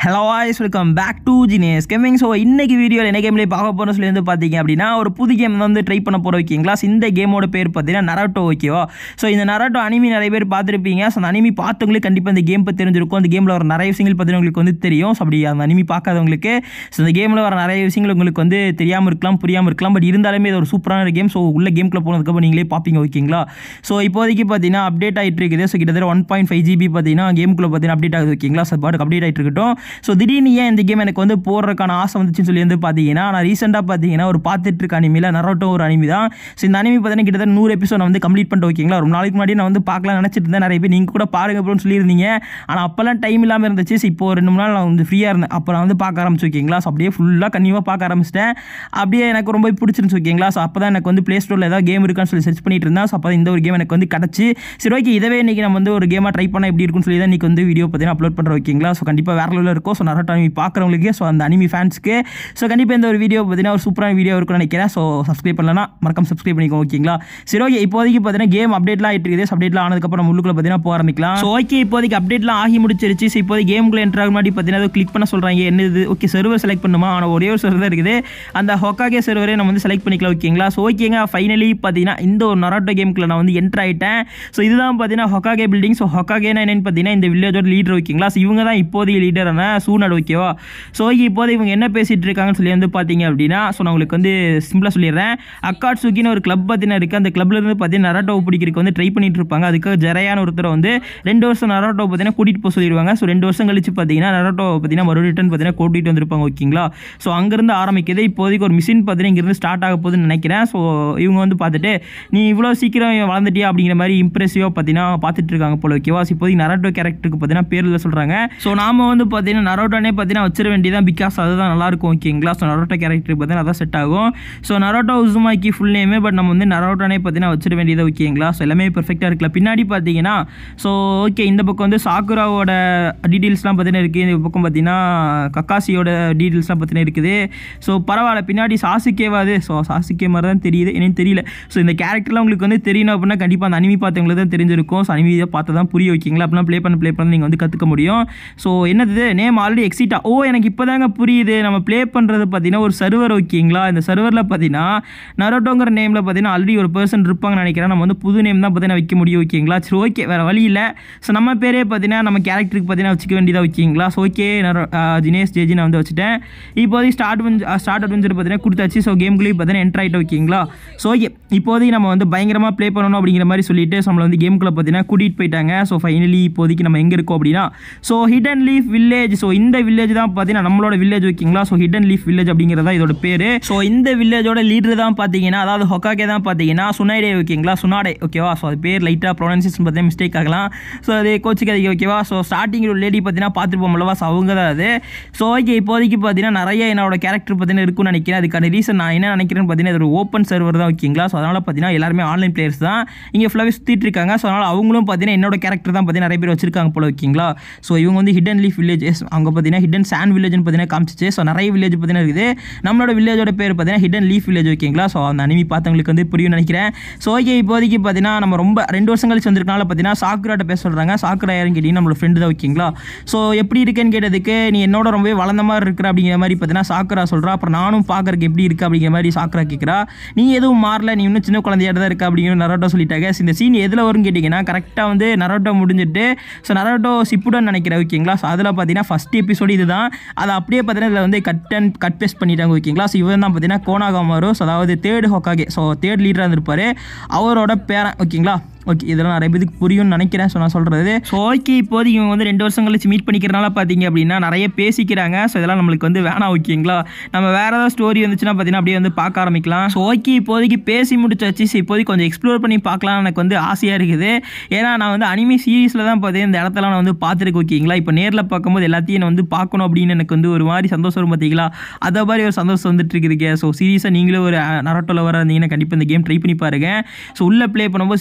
hello voice welcome back to Jinesh gaming so இன்னைக்கு வீடியோவில் என்ன கேம்லேயே பார்க்க போகிறோம் சொல்லி வந்து பார்த்தீங்க அப்படின்னா ஒரு புது கேம் வந்து ட்ரை பண்ண போகிற ஓகேங்களா So, இந்த கேமோட பேர் பார்த்தீங்கன்னா நராட்டோ ஓகேவா ஸோ இந்த நராட்டோ அனிமி நிறைய பேர் பார்த்துருப்பீங்க ஸோ அந்த அனிமி பார்த்தவங்களுக்கு கண்டிப்பாக இந்த கேம் பற்றி தெரிஞ்சிருக்கும் அந்த கேமில் வர நிறைய விஷயங்கள் பார்த்தீங்கன்னா உங்களுக்கு வந்து தெரியும் ஸோ அப்படி அந்த அனிமி பார்க்காதவங்களுக்கு ஸோ இந்த கேமில் வர நிறைய விஷயங்கள் உங்களுக்கு வந்து தெரியாமல் இருக்கலாம் புரியாமல் இருக்கலாம் பட் இருந்தாலுமே இது ஒரு சூப்பரான கேம் ஸோ உள்ள கேம்குள்ளே போனதுக்கப்புறம் நீங்களே பார்ப்பீங்க ஓகேங்களா ஸோ இப்போதைக்கு பார்த்தீங்கன்னா அப்டேட் ஆகிட்டு இருக்குது ஸோ கிட்டத்தட்ட ஒன் பாயிண்ட் ஃபைவ் ஜிபி பார்த்தீங்கன்னா கேமுக்குள்ளே பார்த்தீங்கன்னா அப்டேட் ஆகுது ஓகேங்களா ஸோ பாட்டுக்கு அப்டேட் ஆகிட்டு இருக்கட்டும் ஸோ திடீர்னு ஏன் இந்த கேம் எனக்கு வந்து போடுறதுக்கான ஆசை வந்துச்சுன்னு சொல்லி வந்து பார்த்தீங்கன்னா நான் ரீசெண்டாக பார்த்தீங்கன்னா ஒரு பார்த்துட்டு இருக்க அனிமியில் நரோட்டோ ஒரு அனிமி தான் ஸோ இந்த அனிமி பார்த்தீங்கன்னா கிட்டத்தட்ட நூறு எபிசோட் நான் வந்து கம்ப்ளீட் பண்ணிட்டு ஓகேங்களா ரொம்ப நாளைக்கு முன்னாடி நான் வந்து பார்க்கலாம் நினச்சிட்டு இருந்தேன் நிறைய பேர் நீங்கள் கூட பாருங்க அப்படின்னு சொல்லியிருந்தீங்க ஆனால் அப்போல்லாம் டைம் இல்லாமல் இருந்துச்சு ஸோ இப்போ ஒரு ரெண்டு மூணு நாள் நான் வந்து ஃப்ரீயாக இருந்தேன் அப்போ நான் வந்து பார்க்க ஆரம்பிச்சு ஓகேங்களா ஸோ அப்படியே ஃபுல்லாக கன்னியூவாக பார்க்க ஆரம்பிச்சிட்டேன் அப்படியே எனக்கு ரொம்ப பிடிச்சிருந்துச்சு ஓகேங்களா ஸோ அப்போ தான் எனக்கு வந்து ப்ளே ஸ்டோரில் ஏதாவது கேம் இருக்கான்னு சொல்லி சர்ச் பண்ணிட்டு இருந்தேன் ஸோ அப்போ இந்த ஒரு கேம் எனக்கு வந்து கிடச்சி சரி ஓகே இதவே இன்றைக்கி நம்ம வந்து ஒரு கேமாக ட்ரை பண்ணால் எப்படி இருக்குன்னு சொல்லி தான் இன்றைக்கி வந்து வீடியோ பார்த்தீங்கன்னா அப்லோட் பண்ணுறோம் ஓகேங்களா ஸோ கண்டிப்பாக வேறு லெவலில் இருக்கும் ஸோ நரோட்டோ அனிமி பார்க்குறவங்களுக்கு ஸோ அந்த அனிமி ஃபேன்ஸ்க்கு ஸோ கண்டிப்பாக இந்த ஒரு வீடியோ பார்த்தீங்கன்னா ஒரு சூப்பரான வீடியோ இருக்கும்னு நினைக்கிறேன் ஸோ சப்ஸ்கிரைப் பண்ணலன்னா மறக்காம சப்ஸ்கிரைப் பண்ணிக்கோ ஓகேங்களா சரி ஓகே இப்போதைக்கு பார்த்தீங்கன்னா கேம் அப்டேட்லாம் ஆகிட்டு இருக்குது அப்டேட்லாம் ஆனதுக்கப்புறம் நம்ம உள்ளுக்குள்ள பார்த்தீங்கன்னா போக ஆரம்பிக்கலாம் ஸோ ஓகே இப்போதைக்கு அப்டேட்லாம் ஆகி முடிச்சிருச்சு ஸோ இப்போதைக்கு கேமுக்குள்ள என்ட்ரு ஆக முன்னாடி பார்த்தீங்கன்னா கிளிக் பண்ண சொல்கிறாங்க என்னது ஓகே சர்வர் செலக்ட் பண்ணுமா ஆனால் ஒரே ஒரு சர்வர் தான் இருக்குது அந்த ஹொக்காகே சர்வரே நம்ம வந்து செலக்ட் பண்ணிக்கலாம் ஓகேங்களா ஸோ ஓகேங்க ஃபைனலி பார்த்தீங்கன்னா இந்த ஒரு நொராட்டோ கேமுக்குள்ள நான் வந்து என்ட்ரு ஆகிட்டேன் ஸோ இதுதான் பார்த்தீங்கன்னா ஹொக்காகே பில்டிங் ஸோ ஹொக்காகேனா என்னன்னு பார்த்தீங்கன்னா இந்த வில்லேஜோட லீடர் ஓகேங்களா ஸோ இவங்க தான் இப்போதைய லீடரான சூனாடு ஓகேவா ஸோ ஓகே இப்போதை இவங்க என்ன பேசிட்டு இருக்காங்கன்னு சொல்லி வந்து பார்த்தீங்க அப்படின்னா ஸோ நான் உங்களுக்கு வந்து சிம்பிளாக சொல்லிடுறேன் அக்காட்சுக்கின்னு ஒரு கிளப் பார்த்தீங்கன்னா இருக்குது அந்த கிளப்ல இருந்து பார்த்தீங்கன்னா நராட்டோ பிடிக்கிறதுக்கு வந்து ட்ரை பண்ணிட்டு இருப்பாங்க அதுக்காக ஜெரையான ஒருத்தரை வந்து ரெண்டு வருஷம் நராட்டோ பார்த்தீங்கன்னா கூட்டிகிட்டு போக சொல்லிடுவாங்க ஸோ ரெண்டு வருஷம் கழிச்சு பார்த்தீங்கன்னா நராட்டோ பார்த்தீங்கன்னா மறுபடியும் ரிட்டன் பார்த்தீங்கன்னா கூட்டிகிட்டு வந்திருப்பாங்க ஓகேங்களா ஸோ அங்கேருந்து ஆரம்பிக்குது இப்போதைக்கு ஒரு மிஷின் பார்த்தீங்கன்னா இங்கேருந்து ஸ்டார்ட் ஆக போகுதுன்னு நினைக்கிறேன் ஸோ இவங்க வந்து பார்த்துட்டு நீ இவ்வளோ சீக்கிரம் வளர்ந்துட்டியா அப்படிங்கிற மாதிரி இம்ப்ரெசிவாக பார்த்தீங்கன்னா பார்த்துட்டு இருக்காங்க போல ஓகேவா ஸோ இப்போதைக்கு நராட்டோ கேரக்டருக்கு பார்த்தீங்கன்னா பேரில் சொல்கிறாங்க ஸோ நாம வந்து பார்த்தீங்கன்னா நரோட்டோனே பார்த்தீங்கன்னா வச்சிட வேண்டியதான் பிகாஸ் அதுதான் நல்லா இருக்கும் ஓகேங்களா ஸோ நரோட்டோ கேரக்டருக்கு பார்த்தீங்கன்னா அதான் செட் ஆகும் ஸோ நரோட்டோ உசுமாக்கி ஃபுல் நேமே பட் நம்ம வந்து நரோட்டோனே பார்த்தீங்கன்னா வச்சிட வேண்டியது ஓகேங்களா ஸோ எல்லாமே பெர்ஃபெக்டாக இருக்கல பின்னாடி பார்த்தீங்கன்னா ஸோ ஓகே இந்த பக்கம் வந்து சாக்குராவோட டீட்டெயில்ஸ்லாம் பார்த்தீங்கன்னா இருக்குது இந்த பக்கம் பார்த்தீங்கன்னா கக்காசியோட டீட்டெயில்ஸ்லாம் பார்த்தீங்கன்னா இருக்குது ஸோ பரவாயில்ல பின்னாடி சாசுக்கேவாது ஸோ சாசுக்கே மாதிரி தான் தெரியுது என்னன்னு தெரியல ஸோ இந்த கேரக்டர்லாம் உங்களுக்கு வந்து தெரியணும் அப்படின்னா கண்டிப்பாக அந்த அனிமி பார்த்தவங்களுக்கு தான் தெரிஞ்சிருக்கும் ஸோ அனிமி இதை பார்த்து தான் புரிய வைக்கிங்களா அப்படின்னா ப்ளே பண்ண ப்ளே பண்ண நீங்கள் வந்து கற்றுக்க முடியும் ஸோ என்னது நேம் ஆல்ரெடி எக்ஸிட்டா ஓ எனக்கு இப்போ தாங்க புரியுது நம்ம ப்ளே பண்ணுறது பார்த்தீங்கன்னா ஒரு சர்வர் ஓகேங்களா இந்த சர்வரில் பார்த்தீங்கன்னா நரோட்டோங்கிற நேமில் பார்த்தீங்கன்னா ஆல்ரெடி ஒரு பர்சன் இருப்பாங்கன்னு நினைக்கிறேன் நம்ம வந்து புது நேம் தான் பார்த்தீங்கன்னா வைக்க முடியும் ஓகேங்களா சரி ஓகே வேறு வழி இல்லை ஸோ நம்ம பேரே பார்த்தீங்கன்னா நம்ம கேரக்டருக்கு பார்த்தீங்கன்னா வச்சுக்க வேண்டியதாக ஓகேங்களா ஸோ ஓகே நரோ ஜினேஷ் ஜேஜி நான் வந்து வச்சுட்டேன் இப்போதைக்கு ஸ்டார்ட் ஸ்டார்ட் அட்வென்ச்சர் பார்த்தீங்கன்னா கொடுத்தாச்சு ஸோ கேம்குள்ளேயும் பார்த்தீங்கன்னா என்ட்ரு ஆகிட்டு ஓகேங்களா ஸோ ஓகே இப்போதைக்கு நம்ம வந்து பயங்கரமாக ப்ளே பண்ணணும் அப்படிங்கிற மாதிரி சொல்லிட்டு ஸோ நம்மளை வந்து கேமுக்குள்ளே பார்த்தீங்கன்னா கூட்டிகிட்டு போயிட்டாங்க ஸோ ஃபைனலி இப்போதைக்கு நம்ம எங்கே இருக்கோம் அப்படின்னா so hidden leaf village so இந்த வில்லேஜ் தான் பார்த்தீங்கன்னா நம்மளோட வில்லேஜ் ஓகேங்களா ஸோ ஹிடன் லீஃப் வில்லேஜ் அப்படிங்கிறதா இதோட பேர் ஸோ இந்த வில்லேஜோட லீடர் தான் பார்த்தீங்கன்னா அதாவது ஹொக்காக்கே தான் பார்த்தீங்கன்னா சுனாடே ஓகேங்களா சுனாடே ஓகேவா ஸோ அது பேர் லைட்டாக ப்ரொனன்சியேஷன் பார்த்தீங்கன்னா மிஸ்டேக் ஆகலாம் ஸோ அது கோச்சிக்காதீங்க ஓகேவா ஸோ ஸ்டார்டிங் ஒரு லேடி பார்த்தீங்கன்னா பார்த்துருப்போம்லவா ஸோ அவங்க தான் அது ஸோ ஓகே இப்போதைக்கு பார்த்தீங்கன்னா நிறைய என்னோட கேரக்டர் பார்த்தீங்கன்னா இருக்குன்னு நினைக்கிறேன் அதுக்கான ரீசன் நான் என்ன நினைக்கிறேன்னு பார்த்தீங்கன்னா இது ஒரு ஓப்பன் சர்வர் தான் ஓகேங்களா ஸோ அதனால் பார்த்தீங்கன்னா எல்லாருமே ஆன்லைன் பிளேயர்ஸ் தான் இங்கே ஃபுல்லாகவே சுற்றிட்டு இருக்காங்க ஸோ அதனால் அவங்களும் பார்த்தீங்கன்னா என்னோட கேரக்டர் தான் பார்த்தீங்கன்னா நிறைய பேர் வச்சிருக்காங்க போல ஓகேங்களா ஸோ இவங்க வந்து ஹிடன் லீஃப் வில்லேஜஸ் அங்கே பார்த்தீங்கன்னா ஹிடன் சாண்ட் வில்லேஜ்னு பார்த்தீங்கன்னா காமிச்சிச்சு ஸோ நிறைய வில்லேஜ் பார்த்தீங்கன்னா இருக்குது நம்மளோட வில்லேஜோட பேர் பார்த்தீங்கன்னா ஹிடன் லீஃப் வில்லேஜ் ஓகேங்களா ஸோ அந்த அனிமி பார்த்தவங்களுக்கு வந்து புரியும் நினைக்கிறேன் ஸோ ஓகே இப்போதைக்கு பார்த்தீங்கன்னா நம்ம ரொம்ப ரெண்டு வருஷம் கழிச்சு வந்திருக்கனால பார்த்தீங்கன்னா சாக்குராட்ட பேச சொல்கிறாங்க சாக்குரா யாருன்னு கேட்டீங்கன்னா நம்மளோட ஃப்ரெண்டு தான் ஓகேங்களா ஸோ எப்படி இருக்கேன்னு கேட்டதுக்கு நீ என்னோட ரொம்பவே வளர்ந்த மாதிரி இருக்கிற அப்படிங்கிற மாதிரி பார்த்தீங்கன்னா சாக்குரா சொல்கிறா அப்புறம் நானும் பார்க்கறதுக்கு எப்படி இருக்கு அப்படிங்கிற மாதிரி சாக்குரா கேட்குறா நீ எதுவும் மாறல நீ இன்னும் சின்ன குழந்தையாக தான் இருக்க அப்படிங்கிற நரோட்டோ சொல்லிட்டாங்க So, இந்த சீன் எதில் வரும்னு கேட்டிங்கன்னா கரெக்டாக வந்து நரோட்டோ முடிஞ்சிட்டு ஸோ நரோட்டோ சிப்புடன் நினைக்கிறேன் ஓகேங்களா ஸோ அதில் பார்த்தீங்கன்னா ஃபஸ்ட் எபிசோடு இதுதான் அதை அப்படியே பார்த்தீங்கன்னா இதில் வந்து கட் அண்ட் கட் பேஸ்ட் பண்ணிட்டாங்க ஓகேங்களா ஸோ இவன் தான் பார்த்தீங்கன்னா கோனாகாமாரோ ஸோ அதாவது தேர்ட் ஹொக்காகே ஸோ தேர்ட் லீடராக இருந்திருப்பாரு அவரோட பேரன் ஓகேங்களா ஓகே இதெல்லாம் நிறைய பேருக்கு புரியும்னு நினைக்கிறேன் ஸோ நான் சொல்கிறது ஸோ ஓகே இப்போதைக்கு இவங்க வந்து ரெண்டு வருஷம் கழிச்சு மீட் பண்ணிக்கிறனால பார்த்தீங்க அப்படின்னா நிறைய பேசிக்கிறாங்க ஸோ இதெல்லாம் நம்மளுக்கு வந்து வேணாம் ஓகேங்களா நம்ம வேறு ஏதாவது ஸ்டோரி வந்துச்சுன்னா பார்த்தீங்கன்னா அப்படியே வந்து பார்க்க ஆரம்பிக்கலாம் ஸோ ஓகே இப்போதைக்கு பேசி முடிச்சாச்சு ஸோ இப்போதைக்கு கொஞ்சம் எக்ஸ்ப்ளோர் பண்ணி பார்க்கலாம் எனக்கு வந்து ஆசையாக இருக்குது ஏன்னா நான் வந்து அனிமி சீரீஸில் தான் பார்த்தீங்கன்னா இந்த இடத்தெல்லாம் நான் வந்து பார்த்துருக்கேன் ஓகேங்களா இப்போ நேரில் பார்க்கும்போது எல்லாத்தையும் நான் வந்து பார்க்கணும் அப்படின்னு எனக்கு வந்து ஒரு மாதிரி சந்தோஷம் வரும் பார்த்தீங்களா அதை மாதிரி ஒரு சந்தோஷம் வந்துட்டு இருக்குதுங்க ஸோ சீரியஸாக நீங்களும் ஒரு நரோட்டோவில் வர இருந்தீங்கன்னா கண்டிப்பாக இந்த கேம் ட்ரை பண்ணி பாருங்க ஸோ உள்ளே ப்ளே பண்ணும்போது சீரியஸாக வேறு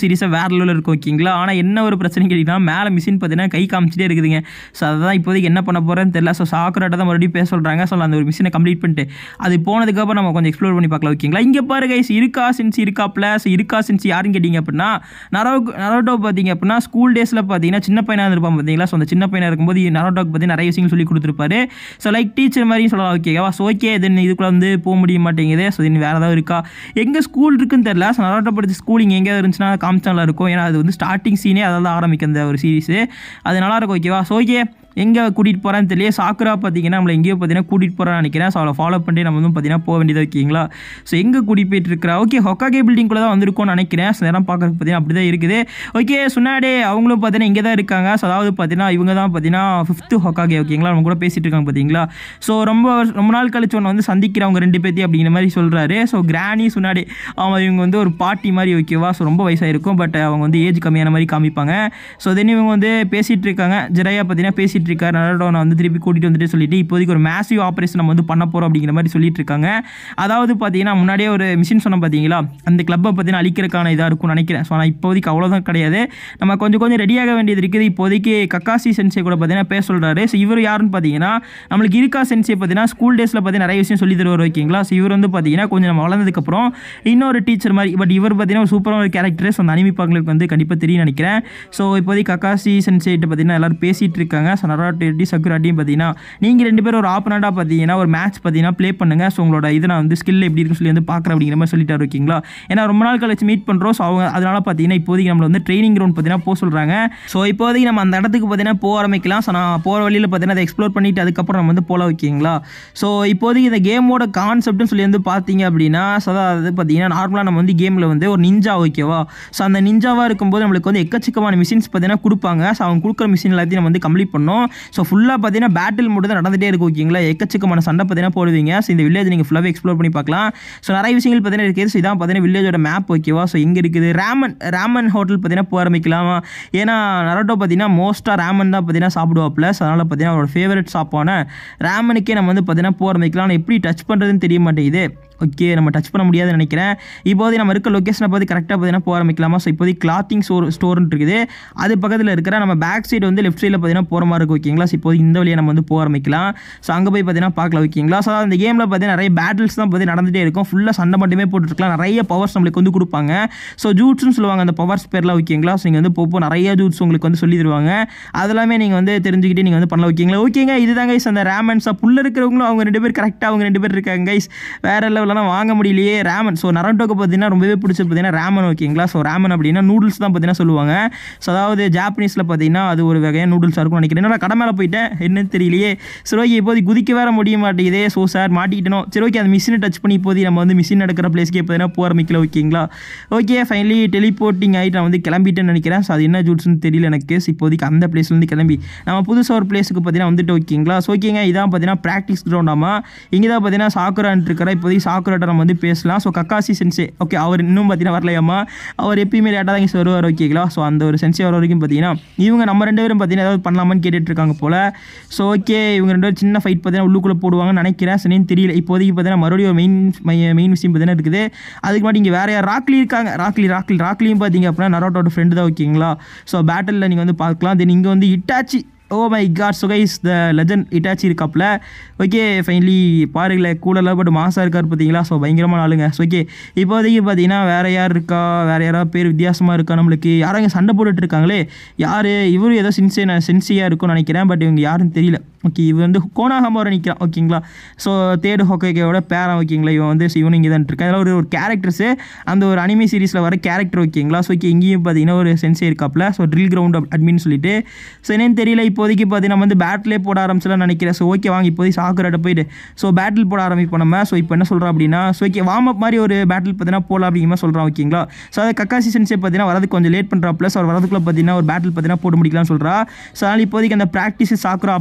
வேறு லெவலில் இருக்கும் ஓகேங்களா ஆனால் என்ன ஒரு பிரச்சனை கேட்டிங்கன்னா மேலே மிஷின் பார்த்தீங்கன்னா கை காமிச்சிட்டே இருக்குதுங்க ஸோ அதுதான் இப்போதைக்கு என்ன பண்ண போகிறேன்னு தெரியல ஸோ சாக்கராட்ட தான் மறுபடியும் பேச சொல்கிறாங்க ஸோ அந்த ஒரு மிஷினை கம்ப்ளீட் பண்ணிட்டு அது போனதுக்கப்புறம் நம்ம கொஞ்சம் எக்ஸ்ப்ளோர் பண்ணி பார்க்கலாம் ஓகேங்களா இங்கே பாரு கைஸ் இருக்கா சின்ஸ் இருக்காப்ல ஸோ இருக்கா சின்ஸ் யாருன்னு கேட்டிங்க அப்படின்னா நரோ நரோட்டோ பார்த்தீங்க அப்படின்னா ஸ்கூல் டேஸில் பார்த்தீங்கன்னா சின்ன பையனாக இருப்பான் பார்த்தீங்களா ஸோ அந்த சின்ன பையனாக இருக்கும்போது நரோட்டோக்கு பற்றி நிறைய விஷயங்கள் சொல்லி கொடுத்துருப்பாரு ஸோ லைக் டீச்சர் மாதிரி சொல்லலாம் ஓகேவா ஸோ ஓகே தென் இதுக்குள்ளே வந்து போக முடிய மாட்டேங்குது ஸோ தென் வேறு ஏதாவது இருக்கா எங்கே ஸ்கூல் இருக்குன்னு தெரியல ஸோ நரோட்டோ படிச்ச ஸ்கூல் இங்கே எங்கே இருந்துச்சுன்னா காமிச்சாலாம் இருக்கும் ஏன்னா அது வந்து ஸ்டார்டிங் சீனே அதாவது ஆரம்பிக்கும் அந்த ஒரு சீரிஸு அது நல்லா இருக்கும் ஓகேவா ஸோ ஓகே எங்கே கூட்டிகிட்டு போகிறான்னு தெரியல சாக்குரா பார்த்தீங்கன்னா நம்மளை எங்கேயோ பார்த்தீங்கன்னா கூட்டிகிட்டு போகிறான்னு நினைக்கிறேன் ஸோ அவளை ஃபாலோ பண்ணி நம்ம வந்து பார்த்தீங்கன்னா போக வேண்டியது ஓகேங்களா ஸோ எங்கே கூட்டிகிட்டு போயிட்டு இருக்கிறா ஓகே ஹொக்காகே பில்டிங்குள்ளே தான் வந்திருக்கோம்னு நினைக்கிறேன் ஸோ நேரம் பார்க்குறதுக்கு பார்த்தீங்கன்னா அப்படி தான் இருக்குது ஓகே சுன்னாடே அவங்களும் பார்த்தீங்கன்னா இங்கே தான் இருக்காங்க ஸோ அதாவது பார்த்தீங்கன்னா இவங்க தான் பார்த்தீங்கன்னா ஃபிஃப்த்து ஹொக்காகே ஓகேங்களா நம்ம கூட பேசிகிட்டு இருக்காங்க பார்த்தீங்களா ஸோ ரொம்ப ரொம்ப நாள் கழிச்சு ஒன்று வந்து சந்திக்கிறவங்க ரெண்டு பேர்த்தி அப்படிங்கிற மாதிரி சொல்கிறாரு ஸோ கிராணி சுன்னாடே அவன் இவங்க வந்து ஒரு பாட்டி மாதிரி ஓகேவா ஸோ ரொம்ப வயசாக இருக்கும் பட் அவங்க வந்து ஏஜ் கம்மியான மாதிரி காமிப்பாங்க ஸோ தென் இவங்க வந்து பேசிகிட்டு இருக்காங்க ஜெரையா பார்த்தீங்கன்னா பேசிகிட்டு இருக்காரு நரடோனை வந்து திருப்பி கூட்டிகிட்டு வந்துட்டு சொல்லிட்டு இப்போதைக்கு ஒரு மேசிவ் ஆப்ரேஷன் நம்ம வந்து பண்ண போகிறோம் அப்படிங்கிற மாதிரி சொல்லிட்டு இருக்காங்க அதாவது பார்த்தீங்கன்னா முன்னாடியே ஒரு மிஷின் சொன்னோம் பார்த்தீங்களா அந்த கிளப்பை பார்த்தீங்கன்னா அழிக்கிறதுக்கான இதாக இருக்கும்னு நினைக்கிறேன் ஸோ ஆனால் இப்போதைக்கு அவ்வளோதான் கிடையாது நம்ம கொஞ்சம் கொஞ்சம் ரெடியாக வேண்டியது இருக்குது இப்போதைக்கு கக்காசி சென்சே கூட பார்த்தீங்கன்னா பேச சொல்கிறாரு ஸோ இவர் யாருன்னு பார்த்தீங்கன்னா நம்மளுக்கு இருக்கா சென்சே பார்த்தீங்கன்னா ஸ்கூல் டேஸில் பார்த்தீங்கன்னா நிறைய விஷயம் சொல்லி தருவார் ஓகேங்களா ஸோ இவர் வந்து பார்த்தீங்கன்னா கொஞ்சம் நம்ம வளர்ந்ததுக்கப்புறம் இன்னொரு டீச்சர் மாதிரி பட் இவர் பார்த்தீங்கன்னா ஒரு சூப்பரான ஒரு கேரக்டர் ஸோ அந்த அனிமி பார்க்கலுக்கு வந்து கண்டிப்பாக தெரியும் நினைக்கிறேன் ஸோ இப்போதைக்கு கக்காசி சென்சேட்டு பார்த்தீங்கன்னா எல்லாரும் பேசிகிட்டு இருக்காங்க ஸோ நராட்டி சக்குராட்டியும் பார்த்தீங்கன்னா நீங்கள் ரெண்டு பேரும் ஒரு ஆப்பனண்டாக பார்த்தீங்கன்னா ஒரு மேட்ச் பார்த்தீங்கன்னா ப்ளே பண்ணுங்கள் ஸோ உங்களோட இதை நான் வந்து ஸ்கில் எப்படி இருக்குன்னு சொல்லி வந்து பார்க்குறேன் அப்படிங்கிற மாதிரி சொல்லிட்டாரு ஓகேங்களா ஏன்னா ரொம்ப நாள் கழிச்சு மீட் பண்ணுறோம் ஸோ அவங்க அதனால பார்த்தீங்கன்னா இப்போதைக்கு நம்மளை வந்து ட்ரைனிங் கிரவுண்ட் பார்த்தீங்கன்னா போக சொல்கிறாங்க ஸோ இப்போதைக்கு நம்ம அந்த இடத்துக்கு பார்த்தீங்கன்னா போக ஆரம்பிக்கலாம் ஸோ நான் போகிற வழியில் பார்த்தீங்கன்னா அதை எக்ஸ்ப்ளோர் பண்ணிட்டு அதுக்கப்புறம் நம்ம வந்து போல ஓகேங்களா ஸோ இப்போதைக்கு இந்த கேமோட கான்செப்ட்னு சொல்லி வந்து பார்த்தீங்க அப்படின்னா ஸோ அதாவது பார்த்தீங்கன்னா நார்மலாக நம்ம வந்து கேமில் வந்து ஒரு நிஞ்சா ஓகேவா ஸோ அந்த நிஞ்சாவாக இருக்கும்போது நம்மளுக்கு வந்து எக்கச்சக்கமான மிஷின்ஸ் பார்த்தீங்கன்னா கொடுப்பாங்க ஸோ அவங்க கொடுக்குற மிஷின் எல்லாத்தையும் நம்ம வந்து கம்ப்ளீட் பண்ணோம் ஸோ ஃபுல்லாக பார்த்தீங்கன்னா பேட்டில் மட்டும் தான் நடந்துகிட்டே இருக்கும் ஓகேங்களா எக்கச்சக்கமான சண்டை பார்த்தீங்கன்னா போடுவீங்க ஸோ இந்த வில்லேஜ் நீங்கள் ஃபுல்லாகவே எக்ஸ்ப்ளோர் பண்ணி பார்க்கலாம் ஸோ நிறைய விஷயங்கள் பார்த்தீங்கன்னா இருக்குது ஸோ இதான் பார்த்தீங்கன்னா வில்லேஜோட மேப் ஓகேவா ஸோ எங்கே இருக்குது ரேமன் ரேமன் ஹோட்டல் பார்த்தீங்கன்னா போக ஆரம்பிக்கலாமா ஏன்னா நரோட்டோ பார்த்தீங்கன்னா மோஸ்ட்டாக ரேமன் தான் பார்த்தீங்கன்னா சாப்பிடுவாப்ல ஸோ அதனால் பார்த்தீங்கன்னா அவரோட ஃபேவரட் சாப்பான ரேமனுக்கே நம்ம வந்து பார்த்தீங்கன்னா போக ஆரம்பிக்கலாம் ஆனால் எப்படி டச் பண்ணுறதுன்னு தெரிய மாட்டேங்குது ஓகே நம்ம டச் பண்ண முடியாதுன்னு நினைக்கிறேன் இப்போதைக்கு நம்ம இருக்க லொக்கேஷனை பார்த்து கரெக்டாக பார்த்தீங்கன்னா போக ஆரம்பிக்கலாமா ஸோ இப்போதைக்கு கிளாத்திங் ஸ்டோர் ஸ்டோர்னு இருக்குது அது பக்கத்தில் இருக்கிற நம்ம பேக் சைடு வந்து லெஃப்ட் சைடில் பார்த்தீங்கன்னா போகிற மாதிரி இருக்கும் ஓகேங்களா ஸோ இப்போதைக்கு இந்த வழியை நம்ம வந்து போக ஆரம்பிக்கலாம் ஸோ அங்கே போய் பார்த்தீங்கன்னா பார்க்கலாம் ஓகேங்களா ஸோ அந்த கேமில் பார்த்தீங்கன்னா நிறைய பேட்டில்ஸ் தான் பார்த்தீங்கன்னா நடந்துகிட்டே இருக்கும் ஃபுல்லாக சண்டை மட்டுமே போட்டுருக்கலாம் நிறைய பவர்ஸ் நம்மளுக்கு வந்து கொடுப்பாங்க ஸோ ஜூட்ஸ்னு சொல்லுவாங்க அந்த பவர்ஸ் பேர்லாம் ஓகேங்களா ஸோ நீங்கள் வந்து போப்போ நிறைய ஜூட்ஸ் உங்களுக்கு வந்து சொல்லி தருவாங்க அதெல்லாமே நீங்கள் வந்து தெரிஞ்சுக்கிட்டு நீங்கள் வந்து பண்ணலாம் ஓகேங்களா ஓகேங்க இதுதான் கைஸ் அந்த ரேமன்ஸாக புள்ள இருக்கிறவங்களும் அவங்க ரெண்டு பேர் கரெக்டாக அவங்க ரெண்டு பேர் இருக்காங்க கைஸ் வேறு லெவலெலாம் வாங்க முடியலையே ரேமன் ஸோ நரண்டோக்கு பார்த்தீங்கன்னா ரொம்பவே பிடிச்சது பார்த்தீங்கன்னா ரேமன் ஓகேங்களா ஸோ ரேமன் அப்படின்னா நூடுல்ஸ் தான் பார்த்தீங்கன்னா சொல்லுவாங்க ஸோ அதாவது ஜாப்பனீஸில் பார்த்தீங்கன்னா அது ஒரு வகையான நூடுல்ஸாக இருக்கும்னு நினைக்கிறேன் என்னடா கடை மேலே போயிட்டேன் என்னன்னு தெரியலையே சரி ஓகே இப்போதைக்கு குதிக்க வேற முடிய மாட்டேங்குதே ஸோ சார் மாட்டிக்கிட்டணும் சரி ஓகே அந்த மிஷினை டச் பண்ணி இப்போதைக்கு நம்ம வந்து மிஷின் நடக்கிற பிளேஸ்க்கே பார்த்தீங்கன்னா போக ஆரம்பிக்கல ஓகேங்களா ஓகே ஃபைனலி டெலிபோர்ட்டிங் ஆகிட்டு நான் வந்து கிளம்பிட்டேன்னு நினைக்கிறேன் ஸோ அது என்ன ஜூட்ஸ்னு தெரியல எனக்கு ஸோ இப்போதைக்கு அந்த பிளேஸ்லேருந்து கிளம்பி நம்ம புதுசாக ஒரு பிளேஸுக்கு பார்த்தீங்கன்னா வந்துட்டு ஓகேங்களா ஸோ ஓகேங்க இதான் பார்த்தீங்கன்னா ப்ராக்டிஸ் கிரவுண்டாமா இங்கே தான் பார்த்தீங்கன்னா சாக்குரான் இருக்கிற இப்போதைக்கு சாக்குராட்ட நம்ம வந்து பேசலாம் ஸோ கக்காசி சென்சே ஓகே அவர் இன்னும் பார்த்தீங்கன்னா வரலையாமா அவர் எப்பயுமே லேட்டாக தான் இங்கே வருவார் ஓகேங்களா ஸோ அந்த ஒரு சென்சே வர வரைக்கும் பார்த்தீங்கன்னா இவங்க நம்ம ரெண்டு பேரும் பார்த்தீங்கன்னா ஏதாவது பண்ணலாமான்னு கேட்டுட்டு இருக்காங்க போல் ஸோ ஓகே இவங்க ரெண்டு பேரும் சின்ன ஃபைட் பார்த்தீங்கன்னா உள்ளுக்குள்ளே போடுவாங்கன்னு நினைக்கிறேன் சரின்னு தெரியல இப்போதைக்கு பார்த்தீங்கன்னா மறுபடியும் மெயின் மெயின் விஷயம் பார்த்தீங்கன்னா இருக்குது அதுக்கு முன்னாடி இங்கே வேறு யார் ராக்லி இருக்காங்க ராக்லி ராக்லி ராக்லியும் பார்த்தீங்க அப்படின்னா நரோட்டோட ஃப்ரெண்டு தான் ஓகேங்களா ஸோ பேட்டலில் நீங்கள் வந்து பார்க்கலாம் தென் இங்கே வந்து Itachi oh my god so guys the legend Itachi இருக்காப்புல ஓகே ஃபைனலி பாருங்களேன் கூலெல்லாம் போட்டு மாசாக இருக்கார் பார்த்தீங்களா ஸோ பயங்கரமான ஆளுங்க ஸோ ஓகே இப்போதைக்கு பார்த்தீங்கன்னா வேறு யார் இருக்கா வேறு யாராவது பேர் வித்தியாசமாக இருக்கா நம்மளுக்கு யாரும் இங்கே சண்டை போட்டுட்டு இருக்காங்களே யார் இவரும் ஏதோ சின்சே சென்சியாக இருக்கும்னு நினைக்கிறேன் பட் இவங்க யாருன்னு தெரியல ஓகே இவன் வந்து கோனாகமோர நிற்கிறான் ஓகேங்களா ஸோ தேர்டு ஹோக்கேக்கோட பேரன் ஓகேங்களா இவன் வந்து இவன் இங்கே தான் இருக்கான் அதில் ஒரு ஒரு கேரக்டர்ஸு அந்த ஒரு அனிமி சீரிஸில் வர கேரக்டர் ஓகேங்களா ஸோ ஓகே இங்கேயும் பார்த்தீங்கன்னா ஒரு சென்சே இருக்காப்புல ஸோ ட்ரில் கிரவுண்ட் அட்மின்னு சொல்லிட்டு ஸோ என்னன்னு தெரியல இப்போதைக்கு பார்த்தீங்கன்னா நம்ம வந்து பேட்டிலே போட ஆரம்பிச்சலாம் நினைக்கிறேன் ஸோ ஓகே வாங்க இப்போதைக்கு சாக்கராட்ட போயிட்டு ஸோ பேட்டில் போட ஆரம்பிப்போம் நம்ம ஸோ இப்போ என்ன சொல்கிறோம் அப்படின்னா ஸோ ஓகே வார்ம் அப் மாதிரி ஒரு பேட்டில் பார்த்தீங்கன்னா போகலாம் அப்படிங்கிற மாதிரி சொல்கிறான் ஓகேங்களா ஸோ அது கக்காசி சென்சே பார்த்தீங்கன்னா வரதுக்கு கொஞ்சம் லேட் பண்ணுறா ப்ளஸ் அவர் வரதுக்குள்ள பார்த்தீங்கன்னா ஒரு பேட்டில் பார்த்தீங்கன்னா போட்டு முடிக்கலாம்னு சொல்கிறா ஸோ அதனால் இப்போதைக்கு அந்த ப்ராக்டிஸ் சாக்குறோம் அப்படிங்கிறத நான் வந்து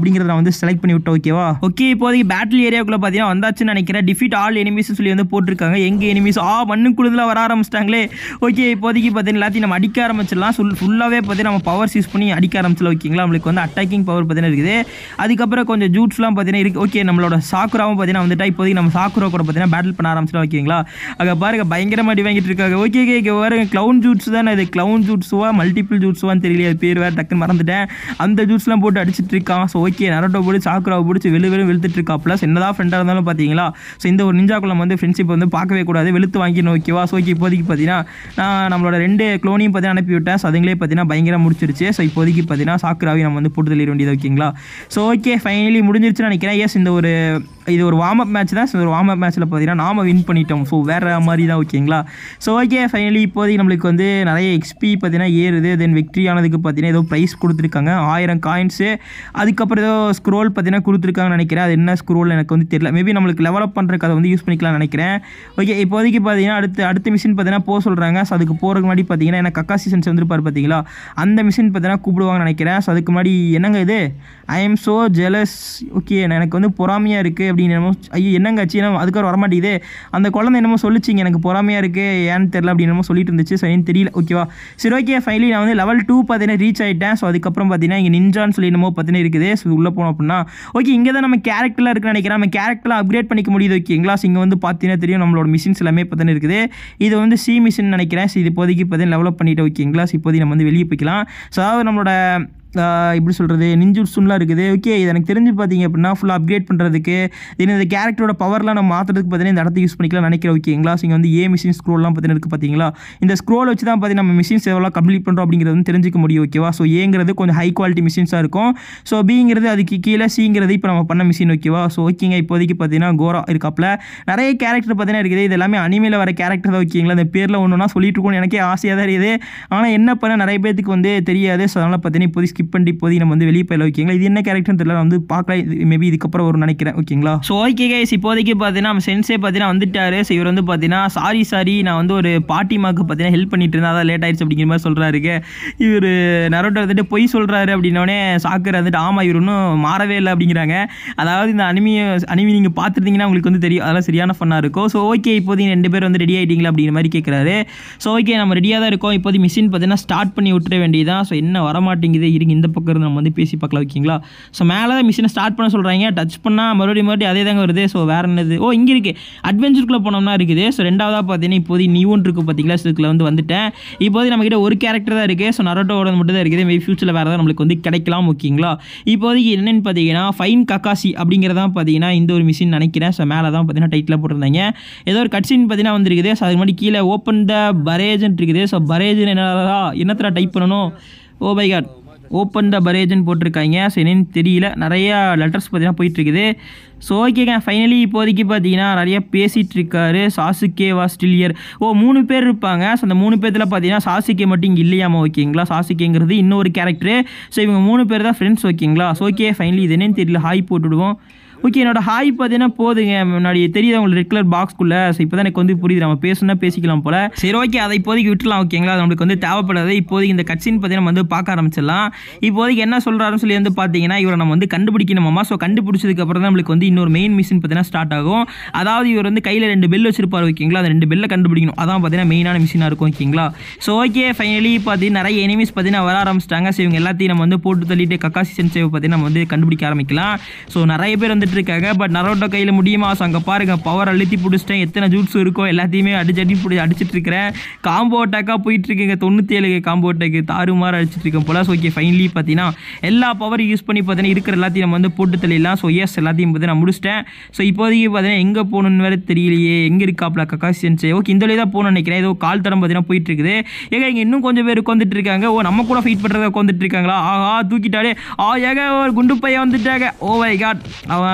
வந்து செலக்ட் பண்ணி விட்டோம் ஓகேவா ஓகே இப்போதைக்கு பேட்டில் ஏரியாவுக்குள்ள பார்த்தீங்கன்னா வந்தாச்சுன்னு நினைக்கிறேன் டிஃபீட் ஆல் எனிமீஸ் சொல்லி வந்து போட்டிருக்காங்க எங்க எனிமீஸ் ஆ மண்ணுக்குழுதுலாம் வர ஆரம்பிச்சிட்டாங்களே ஓகே இப்போதைக்கு பார்த்தீங்கன்னா எல்லாத்தையும் நம்ம அடிக்க ஆரம்பிச்சிடலாம் ஃபுல் ஃபுல்லாகவே பார்த்தீங்கன்னா நம்ம பவர்ஸ் யூஸ் பண்ணி அடிக்க ஆரம்பிச்சிடலாம் ஓகேங்களா நம்மளுக்கு வந்து அட்டாக்கிங் பவர் பார்த்தீங்கன்னா இருக்குது அதுக்கப்புறம் கொஞ்சம் ஜூட்ஸ்லாம் பார்த்தீங்கன்னா இருக்குது ஓகே நம்மளோட சாக்குராவும் பார்த்தீங்கன்னா வந்துட்டா இப்போதைக்கு நம்ம சாக்குரா கூட பார்த்தீங்கன்னா பேட்டில் பண்ண ஆரம்பிச்சிடலாம் ஓகேங்களா அங்கே பாருங்க பயங்கரமாக அடி வாங்கிட்டு இருக்காங்க ஓகே ஓகே இங்கே பாருங்க க்ளவுன் ஜூட்ஸ் தானே இது க்ளவுன் ஜூட்ஸுவா மல்டிபிள் ஜூட்ஸுவான்னு தெரியல அது பேர் வேறு டக்குன்னு மறந்துட்டேன் அந்த ஜூட்ஸ்லாம் போட்டு அடிச்சிட்டு இருக்கான் ஸோ ஓகே நரட்டோ போட்டு சாக்குராவை பிடிச்சி வெளு வெளு வெளுத்துட்டு இருக்கா ப்ளஸ் என்னதான் ஃப்ரெண்டாக இருந்தாலும் பார்த்தீங்களா ஸோ இந்த ஒரு நிஞ்சாக்குள்ள வந்து ஃப்ரெண்ட்ஷிப் வந்து பார்க்கவே கூடாது வெளுத்து வாங்கிடணும் ஓகேவா ஸோ ஓகே இப்போதைக்கு பார்த்தீங்கன்னா நான் நம்மளோட ரெண்டு க்ளோனையும் பார்த்தீங்கன்னா அனுப்பி விட்டேன் ஸோ அதுங்களே பார்த்தீங்கன்னா பயங்கரம் முடிச்சிருச்சு ஸோ இப்போதைக்கு பார்த்தீங்கன்னா சாக்குராவை நம்ம வந்து போட்டு தள்ளிட வேண்டியது ஓகேங்களா ஸோ ஓகே ஃபைனலி முடிஞ்சிருச்சுன்னு நினைக்கிறேன் எஸ் இந்த ஒரு இது ஒரு வார்ம் அப் மேட்ச் தான் ஸோ ஒரு வார்ம் அப் மேட்ச்சில் பார்த்தீங்கன்னா நாம வின் பண்ணிட்டோம் ஸோ வேறு மாதிரி தான் ஓகேங்களா ஸோ ஓகே ஃபைனலி இப்போதைக்கு நம்மளுக்கு வந்து நிறைய எக்ஸ்பி பார்த்தீங்கன்னா ஏறுது தென் வெக்ட்ரி ஆனதுக்கு பார்த்தீங்கன்னா ஏதோ ப்ரைஸ் கொடுத்துருக்காங்க ஆயிரம் காயின்ஸு அதுக்கப்புறம் ஏதோ ஸ்க்ரோல் பார்த்தீங்கன்னா கொடுத்துருக்காங்கன்னு நினைக்கிறேன் அது என்ன ஸ்க்ரோல் எனக்கு வந்து தெரியல மேபி நம்மளுக்கு லெவலப் பண்ணுறதுக்கு அதை வந்து யூஸ் பண்ணிக்கலாம்னு நினைக்கிறேன் ஓகே இப்போதைக்கு பார்த்தீங்கன்னா அடுத்து அடுத்த மிஷின் பார்த்தீங்கன்னா போக சொல்கிறாங்க ஸோ அதுக்கு போகிறதுக்கு முன்னாடி பார்த்தீங்கன்னா எனக்கு கக்கா சீசன்ஸ் வந்துருப்பார் பார்த்தீங்களா அந்த மிஷின் பார்த்தீங்கன்னா கூப்பிடுவாங்கன்னு நினைக்கிறேன் ஸோ அதுக்கு முன்னாடி என்னங்க இது I am so jealous okay எனக்கு வந்து பொறாமையாக இருக்குது அப்படின்னு என்னமோ ஐயோ என்னங்க ஆச்சு என்ன அதுக்கப்புறம் வரமாட்டேங்குது அந்த குழந்தை என்னமோ சொல்லிச்சிங்க எனக்கு பொறாமையாக இருக்குது ஏன்னு தெரில அப்படின்னு என்னமோ சொல்லிட்டு இருந்துச்சு ஸோ எனக்கு தெரியல ஓகேவா சரி ஓகே ஃபைனலி நான் வந்து லெவல் டூ பார்த்தீங்கன்னா ரீச் ஆகிட்டேன் ஸோ அதுக்கப்புறம் பார்த்தீங்கன்னா இங்கே நிஞ்சான்னு சொல்லி என்னமோ பார்த்தீங்கன்னா இருக்குது ஸோ உள்ளே போனோம் அப்படின்னா ஓகே இங்கே தான் நம்ம கேரக்டரில் இருக்குன்னு நினைக்கிறேன் நம்ம கேரக்டரில் அப்கிரேட் பண்ணிக்க முடியுது ஓகேங்களா ஸோ இங்கே வந்து பார்த்தீங்கன்னா தெரியும் நம்மளோட மிஷின்ஸ் எல்லாமே பார்த்தீங்கன்னா இருக்குது இது வந்து சி மிஷின் நினைக்கிறேன் ஸோ இது இப்போதைக்கு பார்த்தீங்கன்னா டெவலப் பண்ணிட்டு ஓகேங்களா ஸோ இப்போதைக்கு நம்ம வந்து வெளியே போய்க்கலாம் ஸோ அதாவது நம்மளோட ஆஹ் எப்படி சொல்கிறது நிஞ்சுட்ஸுலாம் இருக்குது ஓகே இது எனக்கு தெரிஞ்சு பார்த்தீங்க அப்படின்னா ஃபுல்லாக அப்கிரேட் பண்ணுறதுக்கு தென் இந்த கேரக்டரோட பவர்லாம் நம்ம மாற்றுறதுக்கு பார்த்தீங்கன்னா இந்த இடத்த யூஸ் பண்ணிக்கலாம் நினைக்கிறேன் ஓகேங்களா ஸோ இங்கே வந்து ஏ மிஷின் ஸ்க்ரோல்லாம் பார்த்தீங்கன்னா இருக்குது பார்த்தீங்களா இந்த ஸ்க்ரோல் வச்சு தான் பார்த்தீங்கன்னா நம்ம மிஷின்ஸ் எவ்வளோ கம்ப்ளீட் பண்ணுறோம் அப்படிங்கிறது வந்து தெரிஞ்சிக்க முடியும் ஓகேவா ஸோ ஏங்கிறது கொஞ்சம் ஹை குவாலிட்டி மிஷின்ஸாக இருக்கும் ஸோ பிங்கிறது அதுக்கு கீழே சிங்கிறது இப்போ நம்ம பண்ண மிஷின் ஓகேவா ஸோ ஓகேங்க இப்போதைக்கு பார்த்தீங்கன்னா கோரா இருக்காப்புல நிறைய கேரக்டர் பார்த்தீங்கன்னா இருக்குது இது எல்லாமே அனிமையில் வர கேரக்டர் தான் ஓகேங்களா இந்த பேரில் ஒன்றுனா சொல்லிட்டு இருக்கோம்னு எனக்கே ஆசையாக தான் இருக்குது ஆனால் என்ன பண்ண நிறைய பேத்துக்கு வந்து தெரியாது ஸோ அதனால் பார்த்தீங்கன்னா இப்போதைக்கு ஸ்கிப் பண்ணி இப்போதைக்கு நம்ம வந்து வெளியே போயிடல ஓகேங்களா இது என்ன கேரக்டர்னு தெரியல நான் வந்து பார்க்கலாம் மேபி இதுக்கப்புறம் ஒரு நினைக்கிறேன் ஓகேங்களா ஸோ ஓகே கைஸ் இப்போதைக்கு பார்த்தீங்கன்னா நம்ம சென்ஸே பார்த்தீங்கன்னா வந்துட்டாரு ஸோ இவர் வந்து பார்த்தீங்கன்னா சாரி சாரி நான் வந்து ஒரு பாட்டிமாக்கு பார்த்தீங்கன்னா ஹெல்ப் பண்ணிட்டு இருந்தேன் அதான் லேட் ஆயிடுச்சு அப்படிங்கிற மாதிரி சொல்கிறாரு இவர் நரோட்டோ வந்துட்டு பொய் சொல்கிறாரு அப்படின்னோடனே சாக்கர் வந்துட்டு ஆமாம் இவர் இன்னும் மாறவே இல்லை அப்படிங்கிறாங்க அதாவது இந்த அனிமியை அனிமி நீங்கள் பார்த்துருந்தீங்கன்னா உங்களுக்கு வந்து தெரியும் அதெல்லாம் சரியான ஃபன்னாக இருக்கும் ஸோ ஓகே இப்போதைக்கு ரெண்டு பேர் வந்து ரெடி ஆகிட்டீங்களா அப்படிங்கிற மாதிரி கேட்குறாரு ஸோ ஓகே நம்ம ரெடியாக தான் இருக்கோம் இப்போதைக்கு மிஷின் பார்த்தீங்கன்னா ஸ்டார்ட் பண்ணி விட்டுற வேண்டியதான் ஸோ என்ன வரமாட்டேங்குது இருங்க இந்த பக்கம் இருந்து நம்ம வந்து பேசி பார்க்கலாம் ஓகேங்களா ஸோ மேலே தான் மிஷினை ஸ்டார்ட் பண்ண சொல்கிறாங்க டச் பண்ணால் மறுபடியும் மறுபடியும் அதே தாங்க வருது ஸோ வேறு என்னது ஓ இங்கே இருக்குது அட்வென்ச்சருக்குள்ளே போனோம்னா இருக்குது ஸோ ரெண்டாவதாக பார்த்தீங்கன்னா இப்போதைக்கு நியூன் இருக்குது பார்த்தீங்களா ஸோ இதுக்குள்ள வந்து வந்துட்டேன் இப்போதைக்கு நம்மக்கிட்ட ஒரு கேரக்டர் தான் இருக்குது ஸோ நரோட்டோட மட்டும் தான் இருக்குது மேபி ஃபியூச்சரில் வேறு ஏதாவது நம்மளுக்கு வந்து கிடைக்கலாம் ஓகேங்களா இப்போதைக்கு என்னென்னு பார்த்தீங்கன்னா ஃபைன் கக்காசி அப்படிங்கிறதான் பார்த்தீங்கன்னா இந்த ஒரு மிஷின் நினைக்கிறேன் ஸோ மேலே தான் பார்த்தீங்கன்னா டைட்டில் போட்டிருந்தாங்க ஏதோ ஒரு கட்சின் பார்த்தீங்கன்னா வந்துருக்குது ஸோ அதுக்கு முன்னாடி கீழே ஓப்பன் த பரேஜன் இருக்குது ஸோ பரேஜன் என்னடா என்னத்தில் டைப் பண்ணணும் oh by god open the பரேஜன் போட்டிருக்காங்க ஸோ என்னன்னு தெரியல நிறையா லெட்டர்ஸ் பார்த்தீங்கன்னா போயிட்டுருக்குது ஸோ ஓகேங்க ஃபைனலி இப்போதைக்கு பார்த்தீங்கன்னா நிறைய பேசிகிட்டு இருக்காரு சாசுகே வா ஸ்டில்லியர் ஓ மூணு பேர் இருப்பாங்க ஸோ அந்த மூணு பேர்த்தில் பார்த்தீங்கன்னா சாசுகே மட்டும் இங்கே இல்லையாமா ஓகேங்களா சாசுகேங்கிறது இன்னொரு கேரக்டரு ஸோ இவங்க மூணு பேர் தான் ஃப்ரெண்ட்ஸ் ஓகேங்களா ஸோ ஓகே ஃபைனலி இது என்னன்னு தெரியல ஹாய் போட்டுவிடுவோம் ஓகே என்னோட ஹாய் பார்த்தீங்கன்னா போதுங்க முன்னாடி தெரியுது உங்களுக்கு ரெட் கலர் பாக்ஸ்க்குள்ளே ஸோ இப்போ தான் எனக்கு வந்து புரியுது நம்ம பேசணும்னா பேசிக்கலாம் போல சரி ஓகே அதை இப்போதைக்கு விட்டுலாம் ஓகேங்களா அது நம்மளுக்கு வந்து தேவைப்படாது இப்போதைக்கு இந்த கட்சின்னு பார்த்தீங்கன்னா நம்ம வந்து பார்க்க ஆரம்பிச்சிடலாம் இப்போதைக்கு என்ன சொல்கிறாருன்னு சொல்லி வந்து பார்த்தீங்கன்னா இவரை நம்ம வந்து கண்டுபிடிக்கணுமாமா ஸோ கண்டுபிடிச்சதுக்கு அப்புறம் தான் நம்மளுக்கு வந்து இன்னொரு மெயின் மிஷின் பார்த்தீங்கன்னா ஸ்டார்ட் ஆகும் அதாவது இவர் வந்து கையில் ரெண்டு பெல் வச்சிருப்பார் ஓகேங்களா அந்த ரெண்டு பெல்லை கண்டுபிடிக்கணும் அதான் பார்த்தீங்கன்னா மெயினான மிஷினாக இருக்கும் ஓகேங்களா ஸோ ஓகே ஃபைனலி பார்த்தீங்கன்னா நிறைய எனிமீஸ் பார்த்தீங்கன்னா வர ஆரம்பிச்சிட்டாங்க ஸோ இவங்க எல்லாத்தையும் நம்ம வந்து போட்டு தள்ளிட்டு கக்காசி சென்சேவை பார்த்தீங்கன்னா நம்ம வந்து கண்டுபிடிக்க ஆரம்பிக்கலாம் ஸோ நிறைய பேர் வந்துட்டு இருக்காங்க பட் நரோட்டோ கையில் முடியுமா ஸோ அங்கே பாருங்க பவர் அழுத்தி பிடிச்சிட்டேன் எத்தனை ஜூட்ஸ் இருக்கோ எல்லாத்தையுமே அடிச்சு அடி பிடி அடிச்சிட்டு இருக்கிறேன் காம்போ அட்டாக்காக போயிட்டு இருக்குங்க தொண்ணூற்றி ஏழு காம்போ அட்டாக்கு தாறுமாறு அடிச்சிட்டு இருக்கேன் போல ஸோ ஓகே ஃபைனலி பார்த்தீங்கன்னா எல்லா பவரும் யூஸ் பண்ணி பார்த்தீங்கன்னா இருக்கிற எல்லாத்தையும் நம்ம வந்து போட்டு தள்ளிடலாம் ஸோ எஸ் எல்லாத்தையும் பார்த்தீங்கன்னா நான் முடிச்சிட்டேன் ஸோ இப்போதைக்கு பார்த்தீங்கன்னா எங்கே போகணுன்னு வேறு தெரியலையே எங்கே இருக்காப்ல கக்காசி சென்சே ஓகே இந்த வழியாக தான் போகணும்னு நினைக்கிறேன் ஏதோ கால் தரம் பார்த்தீங்கன்னா போயிட்டு இருக்குது ஏங்க இங்கே இன்னும் கொஞ்சம் பேர் உட்காந்துட்டு இருக்காங்க ஓ நம்ம கூட ஃபைட் பண்ணுறத உட்காந்துட்டு இருக்காங்களா ஆஹா தூக்கிட்டாலே ஆ ஏங்க ஒரு குண்டு பையன் வந்துட்டாங்க ஓ மை காட் அவன்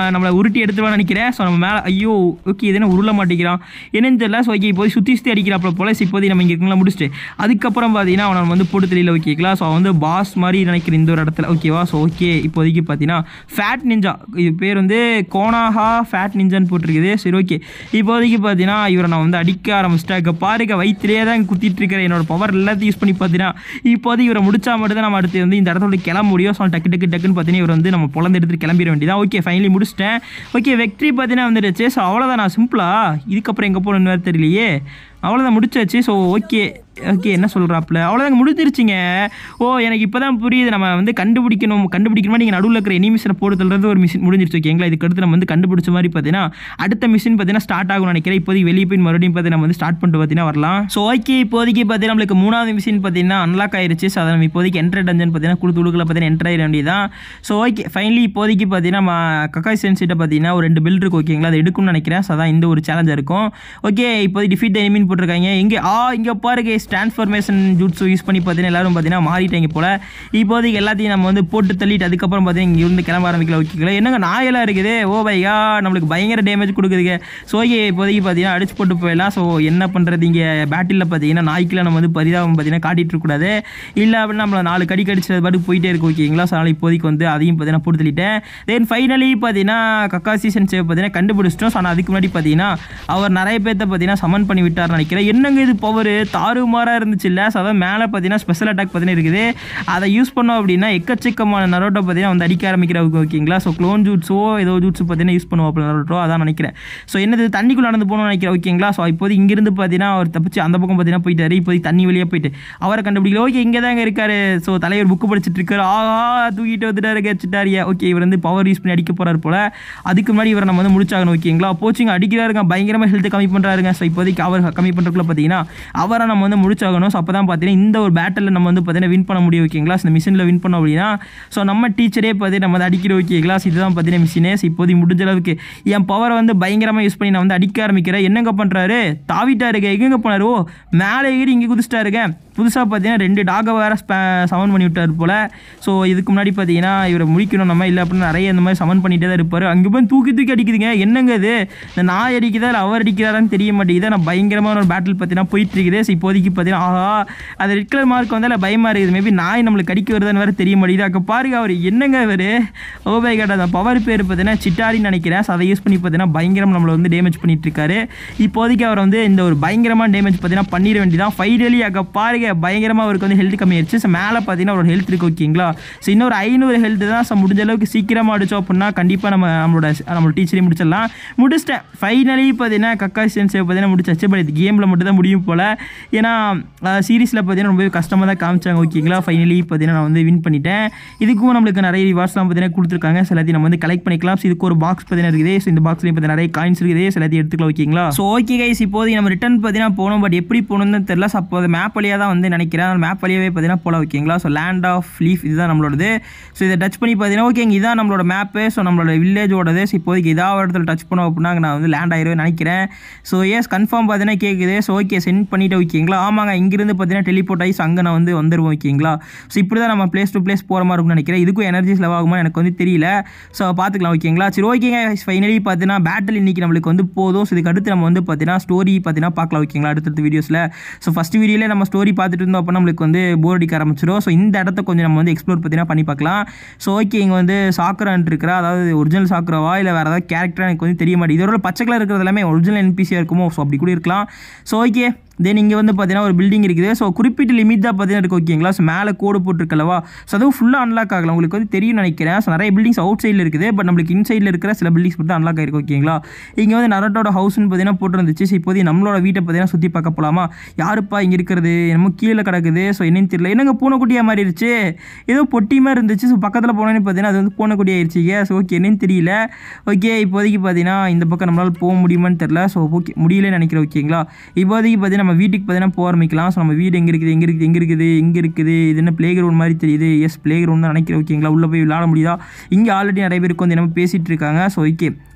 நம்மளை உருட்டி எடுத்துருவான்னு நினைக்கிறேன் ஸோ நம்ம மேலே ஐயோ ஓகே இது என்ன உருள மாட்டேங்கிறான் என்னன்னு தெரியல ஸோ ஓகே இப்போது சுற்றி சுற்றி அடிக்கிறாப்புல போல ஸோ இப்போதைக்கு நம்ம இங்கே இருக்கலாம் முடிச்சுட்டு அதுக்கப்புறம் பார்த்தீங்கன்னா அவனை வந்து போட்டு தெரியல ஓகேங்களா ஸோ அவன் வந்து பாஸ் மாதிரி நினைக்கிற இந்த ஒரு இடத்துல ஓகேவா ஸோ ஓகே இப்போதைக்கு பார்த்தீங்கன்னா ஃபேட் நிஞ்சா இது பேர் வந்து கோனாஹா ஃபேட் நிஞ்சான்னு போட்டிருக்குது சரி ஓகே இப்போதைக்கு பார்த்தீங்கன்னா இவரை நான் வந்து அடிக்க ஆரம்பிச்சிட்டேன் இங்கே பாருங்க வயிற்றுலேயே தான் குத்திட்டு இருக்கிற என்னோட பவர் எல்லாத்தையும் யூஸ் பண்ணி பார்த்தீங்கன்னா இப்போதைக்கு இவரை முடிச்சா மட்டும் தான் நம்ம அடுத்து வந்து இந்த இடத்துல கிளம்ப முடியும் ஸோ டக்கு டக்கு டக்குன்னு பார்த்தீங்கன்னா இவர் வந்து நம்ம பொழந்து எடுத்துட்டு கிளம்பிட வேண்டியதான் ஓகே ஃபைனலி முடிச்சிட்டேன் ஓகே வெக்ட்ரி பார்த்தீங்கன்னா வந்துடுச்சு ஸோ அவ்வளோதான் நான் சிம்பிளா இதுக்கப்புறம் எங்கே போகணுன்னு வேறு தெரியலையே அவ்வளோதான் முடிச்சாச்சு ஸோ ஓகே ஓகே என்ன சொல்கிறாப்புல அவ்வளோதாங்க முடிஞ்சிருச்சுங்க ஓ எனக்கு இப்போ தான் புரியுது நம்ம வந்து கண்டுபிடிக்கணும் கண்டுபிடிக்கணுமா நீங்கள் நடுவில் இருக்கிற எனி மிஷினை போடுறதுலேருந்து ஒரு மிஷின் முடிஞ்சிருச்சு ஓகேங்களா இதுக்கு அடுத்து நம்ம வந்து கண்டுபிடிச்ச மாதிரி பார்த்தீங்கன்னா அடுத்த மிஷின் பார்த்தீங்கன்னா ஸ்டார்ட் ஆகும்னு நினைக்கிறேன் இப்போதைக்கு வெளியே போய் மறுபடியும் பார்த்தீங்கன்னா நம்ம வந்து ஸ்டார்ட் பண்ணிட்டு பார்த்தீங்கன்னா வரலாம் ஸோ ஓகே இப்போதைக்கு பார்த்தீங்கன்னா நம்மளுக்கு மூணாவது மிஷின் பார்த்தீங்கன்னா அன்லாக் ஆயிருச்சு ஸோ அதை நம்ம இப்போதைக்கு என்ட்ரு டஞ்சன் பார்த்தீங்கன்னா கொடுத்து கொடுக்கல பார்த்தீங்கன்னா என்ட்ரு ஆகிட வேண்டியதான் ஸோ ஓகே ஃபைனலி இப்போதைக்கு பார்த்தீங்கன்னா நம்ம கக்காய் சென்சிட்ட பார்த்தீங்கன்னா ஒரு ரெண்டு பில் இருக்கு ஓகேங்களா அதை எடுக்கும்னு நினைக்கிறேன் ஸோ அதான் இந்த ஒரு சேலஞ்சாக இருக்கும் ஓகே இப்போதைக்கு டிஃபீட் எனிமின் போட்டிருக்காங்க இங்கே ஆ இங்கே பாருங்க டிரான்ஸ்ஃபர்மேஷன் ஜூட்ஸ் யூஸ் பண்ணி பார்த்தீங்கன்னா எல்லாரும் பார்த்தீங்கன்னா மாறிட்டாங்க போல இப்போதைக்கு எல்லாத்தையும் நம்ம வந்து போட்டு தள்ளிட்டு அதுக்கப்புறம் பார்த்தீங்கன்னா இங்கே இருந்து கிளம்ப ஆரம்பிக்கல ஓகேங்களா என்னங்க நாயெல்லாம் இருக்குது ஓ பையா நம்மளுக்கு பயங்கர டேமேஜ் கொடுக்குதுங்க ஸோ ஓகே இப்போதைக்கு பார்த்தீங்கன்னா அடிச்சு போட்டு போயிடலாம் ஸோ என்ன பண்ணுறது இங்கே பேட்டிலில் பார்த்தீங்கன்னா நாய்க்கெலாம் நம்ம வந்து பரிதாபம் பார்த்தீங்கன்னா காட்டிட்டு இருக்கக்கூடாது இல்லை அப்படின்னா நம்மளை நாலு கடி கடிச்சது பாட்டுக்கு போயிட்டே இருக்கு ஓகேங்களா ஸோ அதனால் இப்போதைக்கு வந்து அதையும் பார்த்தீங்கன்னா போட்டு தள்ளிட்டேன் தென் ஃபைனலி பார்த்தீங்கன்னா கக்காசி சென்சேவ் பார்த்தீங்கன்னா கண்டுபிடிச்சிட்டோம் ஸோ ஆனால் அதுக்கு முன்னாடி பார்த்தீங்கன்னா அவர் நிறைய பேர்த்த பார்த்தீங்கன்னா சமன் பண்ணி விட்டார்னு நினைக்கிறேன் என்னங்க இது பவர் தாறுமாறாக இருந்துச்சு இல்லை ஸோ அதான் மேலே பார்த்தீங்கன்னா ஸ்பெஷல் அட்டாக் பார்த்தீங்கன்னா இருக்குது அதை யூஸ் பண்ணோம் அப்படின்னா எக்கச்சக்கமான நரோட்டோ பார்த்தீங்கன்னா வந்து அடிக்க ஆரம்பிக்கிறவங்க ஓகேங்களா ஸோ க்ளோன் ஜூட்ஸோ ஏதோ ஜூட்ஸ் பார்த்தீங்கன்னா யூஸ் பண்ணுவோம் நரோட்டோ அதான் நினைக்கிறேன் ஸோ என்னது தண்ணிக்குள்ள நடந்து போகணும்னு நினைக்கிறேன் ஓகேங்களா ஸோ இப்போது இங்கிருந்து பார்த்தீங்கன்னா அவர் தப்பிச்சு அந்த பக்கம் பார்த்தீங்கன்னா போயிட்டாரு இப்போதைக்கு தண்ணி வெளியே போயிட்டு அவரை கண்டுபிடிக்கல ஓகே இங்கே தாங்க இருக்காரு ஸோ தலைவர் புக்கு படிச்சிட்டு இருக்காரு ஆஹா தூக்கிட்டு வந்துட்டாரு கச்சிட்டாரியா ஓகே இவர் வந்து பவர் யூஸ் பண்ணி அடிக்க போறாரு போல அதுக்கு முன்னாடி இவரை நம்ம வந்து முடிச்சாகணும் ஓகேங்களா போச்சுங்க அடிக்கிறாருங்க பயங்கரமாக ஹெல்த் கம்மி பண்ணுறாருங்க ஸோ இப்போதைக்கு அவர் கம்மி பண்ணுறதுக்குள்ள பார்த்தீங்கன்னா அவரை நம்ம வந்து முடிச்சாகணும் ஸோ அப்போ தான் பார்த்தீங்கன்னா இந்த ஒரு பேட்டில் நம்ம வந்து பார்த்தீங்கன்னா வின் பண்ண முடியும் ஓகேங்களா இந்த மிஷினில் வின் பண்ணோம் அப்படின்னா ஸோ நம்ம டீச்சரே பார்த்தீங்கன்னா நம்ம வந்து அடிக்கிற ஓகேங்களா ஸோ இதுதான் பார்த்தீங்கன்னா மிஷினே ஸோ இப்போதைக்கு முடிஞ்ச அளவுக்கு என் பவரை வந்து பயங்கரமாக யூஸ் பண்ணி நான் வந்து அடிக்க ஆரம்பிக்கிறேன் என்னங்க பண்ணுறாரு தாவிட்டாருங்க எங்கெங்க போனாரு ஓ மேலே ஏறி இங்கே குதிச்சிட்டாருங்க புதுசாக பார்த்தீங்கன்னா ரெண்டு டாகை வேறு சமன் பண்ணி விட்டார் போல் ஸோ இதுக்கு முன்னாடி பார்த்தீங்கன்னா இவரை முடிக்கணும் நம்ம இல்லை அப்படின்னு நிறைய இந்த மாதிரி சமன் பண்ணிட்டே தான் இருப்பார் அங்கே போய் தூக்கி தூக்கி அடிக்குதுங்க என்னங்க இது இந்த நாய் அடிக்குதா இல்லை அவர் அடிக்கிறாரான்னு தெரிய மாட்டேங்குது நான் பயங்கரமான ஒரு பேட்டில் பார்த்தீங்கன்னா போயிட்டு இருக்குது ஸோ இப்போதைக்கு பார்த்தீங்கன்னா ஆஹா அது ரெட் கலர் மார்க் வந்தால் பயமாக இருக்குது மேபி நாய் நம்மளுக்கு கடிக்க வருதுன்னு வேறு தெரிய மாட்டேங்குது அங்கே பாருங்க அவர் என்னங்க இவர் ஓபை கேட்ட அந்த பவர் பேர் பார்த்தீங்கன்னா சிட்டாரின்னு நினைக்கிறேன் ஸோ அதை யூஸ் பண்ணி பார்த்தீங்கன்னா பயங்கரம் நம்மளை வந்து டேமேஜ் பண்ணிட்டு இருக்காரு இப்போதைக்கு அவர் வந்து இந்த ஒரு பயங்கரமான டேமேஜ் பார்த்தீங்கன்னா பண்ணிட வேண்டியதான் ஃபைனலி அங்கே பாருங்க பயங்கரமாக அவருக்கு வந்து ஹெல்த் கம்மியாயிருச்சு ஸோ மேலே பார்த்தீங்கன்னா ஒரு ஹெல்த் இருக்கு ஓகேங்களா ஸோ இன்னொரு ஐநூறு ஹெல்த் தான் ஸோ முடிஞ்ச அளவுக்கு சீக்கிரமாக அடிச்சோம் அப்படின்னா கண்டிப்பாக நம்ம நம்மளோட நம்மளோட டீச்சரையும் முடிச்சிடலாம் முடிச்சிட்டேன் ஃபைனலி பார்த்தீங்கன்னா கக்கா சேவ் பார்த்தீங்கன்னா முடிச்சாச்சு பட் இது கேமில் மட்டும் தான் முடியும் போல் ஏன்னா சீரீஸில் பார்த்தீங்கன்னா ரொம்பவே கஷ்டமாக தான் காமிச்சாங்க ஓகேங்களா ஃபைனலி பார்த்தீங்கன்னா நான் வந்து வின் பண்ணிட்டேன் இதுக்கும் நம்மளுக்கு நிறைய ரிவார்ட்ஸ்லாம் பார்த்தீங்கன்னா கொடுத்துருக்காங்க சில எல்லாத்தையும் நம்ம வந்து கலெக்ட் பண்ணிக்கலாம் ஸோ இதுக்கு ஒரு பாக்ஸ் பார்த்தீங்கன்னா இருக்குது ஸோ இந்த பாக்ஸ்லேயும் பார்த்தீங்கன்னா நிறைய காயின்ஸ் இருக்குது சில எல்லாத்தையும் எடுத்துக்கலாம் ஓகேங்களா ஸோ ஓகே கைஸ் இப்போதைக்கு நம்ம ரிட்டன் பார்த்தீங்கன்னா போகணும் பட் எப்படி போகணும்னு தெரியல ஸோ அப்போ மேப் வழியாக தான் வந்து நினைக்கிறேன் மேப் வழியாகவே பார்த்தீங்கன்னா போல ஓகேங்களா ஸோ லேண்ட் ஆஃப் லீஃப் இதுதான் நம்மளோடது ஸோ இதை டச் பண்ணி பார்த்தீங்கன்னா ஓகே இதான் நம்மளோட மேப்பு ஸோ நம்மளோட வில்லேஜோடது ஸோ இப்போதைக்கு ஏதாவது ஒரு இடத்துல டச் பண்ணோம் அப்படின்னா நான் வந்து லேண்ட் ஆயிருவேன் நினைக்கிறேன் ஸோ எஸ் கன்ஃபார்ம் பார்த்தீங்கன்னா கேட்குது ஸோ ஓகே சென்ட் பண்ணிட்டு ஓகேங்களா ஆமாங்க இங்கிருந்து பார்த்தீங்கன்னா டெலிபோர்ட் ஆகி அங்கே நான் வந்து வந்துருவோம் ஓகேங்களா ஸோ இப்படி தான் நம்ம பிளேஸ் டு பிளேஸ் போகிற மாதிரி இருக்கும்னு நினைக்கிறேன் இதுக்கும் எனர்ஜி செலவு ஆகுமா எனக்கு வந்து தெரியல ஸோ பார்த்துக்கலாம் ஓகேங்களா சரி ஓகேங்க ஃபைனலி பார்த்தீங்கன்னா பேட்டில் இன்னைக்கு நம்மளுக்கு வந்து போதும் ஸோ இதுக்கு அடுத்து நம்ம வந்து பார்த்தீங்கன்னா ஸ்டோரி பார்த்தீங்கன்னா பார்க்கலாம் ஓகேங்களா அடுத்தடுத்த வீடியோஸில் ஸோ ஃபஸ்ட் வீடியோவில் நம்ம ஸ்டோரி பார்த்துட்டு இருந்தோம் அப்போ நம்மளுக்கு வந்து போர் அடிக்க ஆரம்பிச்சிடும் ஸோ இந்த இடத்த கொஞ்சம் நம்ம வந்து எக்ஸ்ப்ளோர் பார்த்தீங்கன்னா பண்ணி பார்க்கலாம் ஸோ ஓகே இங்கே வந்து சாக்கரான் இருக்கிறா அதாவது ஒரிஜினல் சாக்கராவா இல்லை வேறு ஏதாவது கேரக்டர் எனக்கு வந்து தெரிய மாட்டேங்குது இதோட பச்சை கலர் இருக்கிறது எல்லாமே ஒரிஜினல் என்பிசியாக இருக்குமோ ஸோ அப்படி கூட இருக்கலாம் ஸோ ஓகே தென் இங்கே வந்து பார்த்தீங்கன்னா ஒரு பில்டிங் இருக்குது ஸோ குறிப்பிட்ட லிமிட் தான் பார்த்தீங்கன்னா இருக்கு ஓகேங்களா ஸோ மேலே கோடு போட்டிருக்கலவா ஸோ அதுவும் ஃபுல்லாக அன்லாக் ஆகலாம் உங்களுக்கு வந்து தெரியும் நினைக்கிறேன் ஸோ நிறைய பில்டிங்ஸ் அவுட் சைடில் இருக்குது பட் நம்மளுக்கு இன்சைடில் இருக்கிற சில பில்டிங்ஸ் மட்டும் அன்லாக் ஆயிருக்கு ஓகேங்களா இங்கே வந்து நரட்டோட ஹவுஸ்னு பார்த்தீங்கன்னா போட்டுருந்துச்சு ஸோ இப்போதைக்கு நம்மளோட வீட்டை பார்த்தீங்கன்னா சுற்றி பார்க்க போகலாமா யாருப்பா இங்கே இருக்கிறது என்னமோ கீழே கிடக்குது ஸோ என்னன்னு தெரியல என்னங்க பூனைக்குட்டியாக மாறிடுச்சு ஏதோ பொட்டி மாதிரி இருந்துச்சு ஸோ பக்கத்தில் போனோன்னு பார்த்தீங்கன்னா அது வந்து பூனைக்குட்டி ஆயிடுச்சுங்க ஸோ ஓகே என்னன்னு தெரியல ஓகே இப்போதைக்கு பார்த்தீங்கன்னா இந்த பக்கம் நம்மளால் போக முடியுமான்னு தெரியல ஸோ ஓகே முடியலன்னு நினைக்கிறேன் ஓகேங்களா இப்போதைக்கு பார்த்தீங்கன்னா நம்ம வீட்டுக்கு பார்த்தீங்கன்னா போக ஆரம்பிக்கலாம் ஸோ நம்ம வீடு எங்கே இருக்குது எங்கே இருக்குது எங்கே இருக்குது எங்கே இருக்குது இது என்ன ப்ளே கிரவுண்ட் மாதிரி தெரியுது எஸ் ப்ளே கிரவுண்ட் தான் நினைக்கிறேன் ஓகேங்களா உள்ளே போய் விளாட முடியுதா இங்கே ஆல்ரெடி நிறைய பேருக்கு வந்து நம்ம பேசிகிட்டு இருக்காங்க ஸோ ஓகே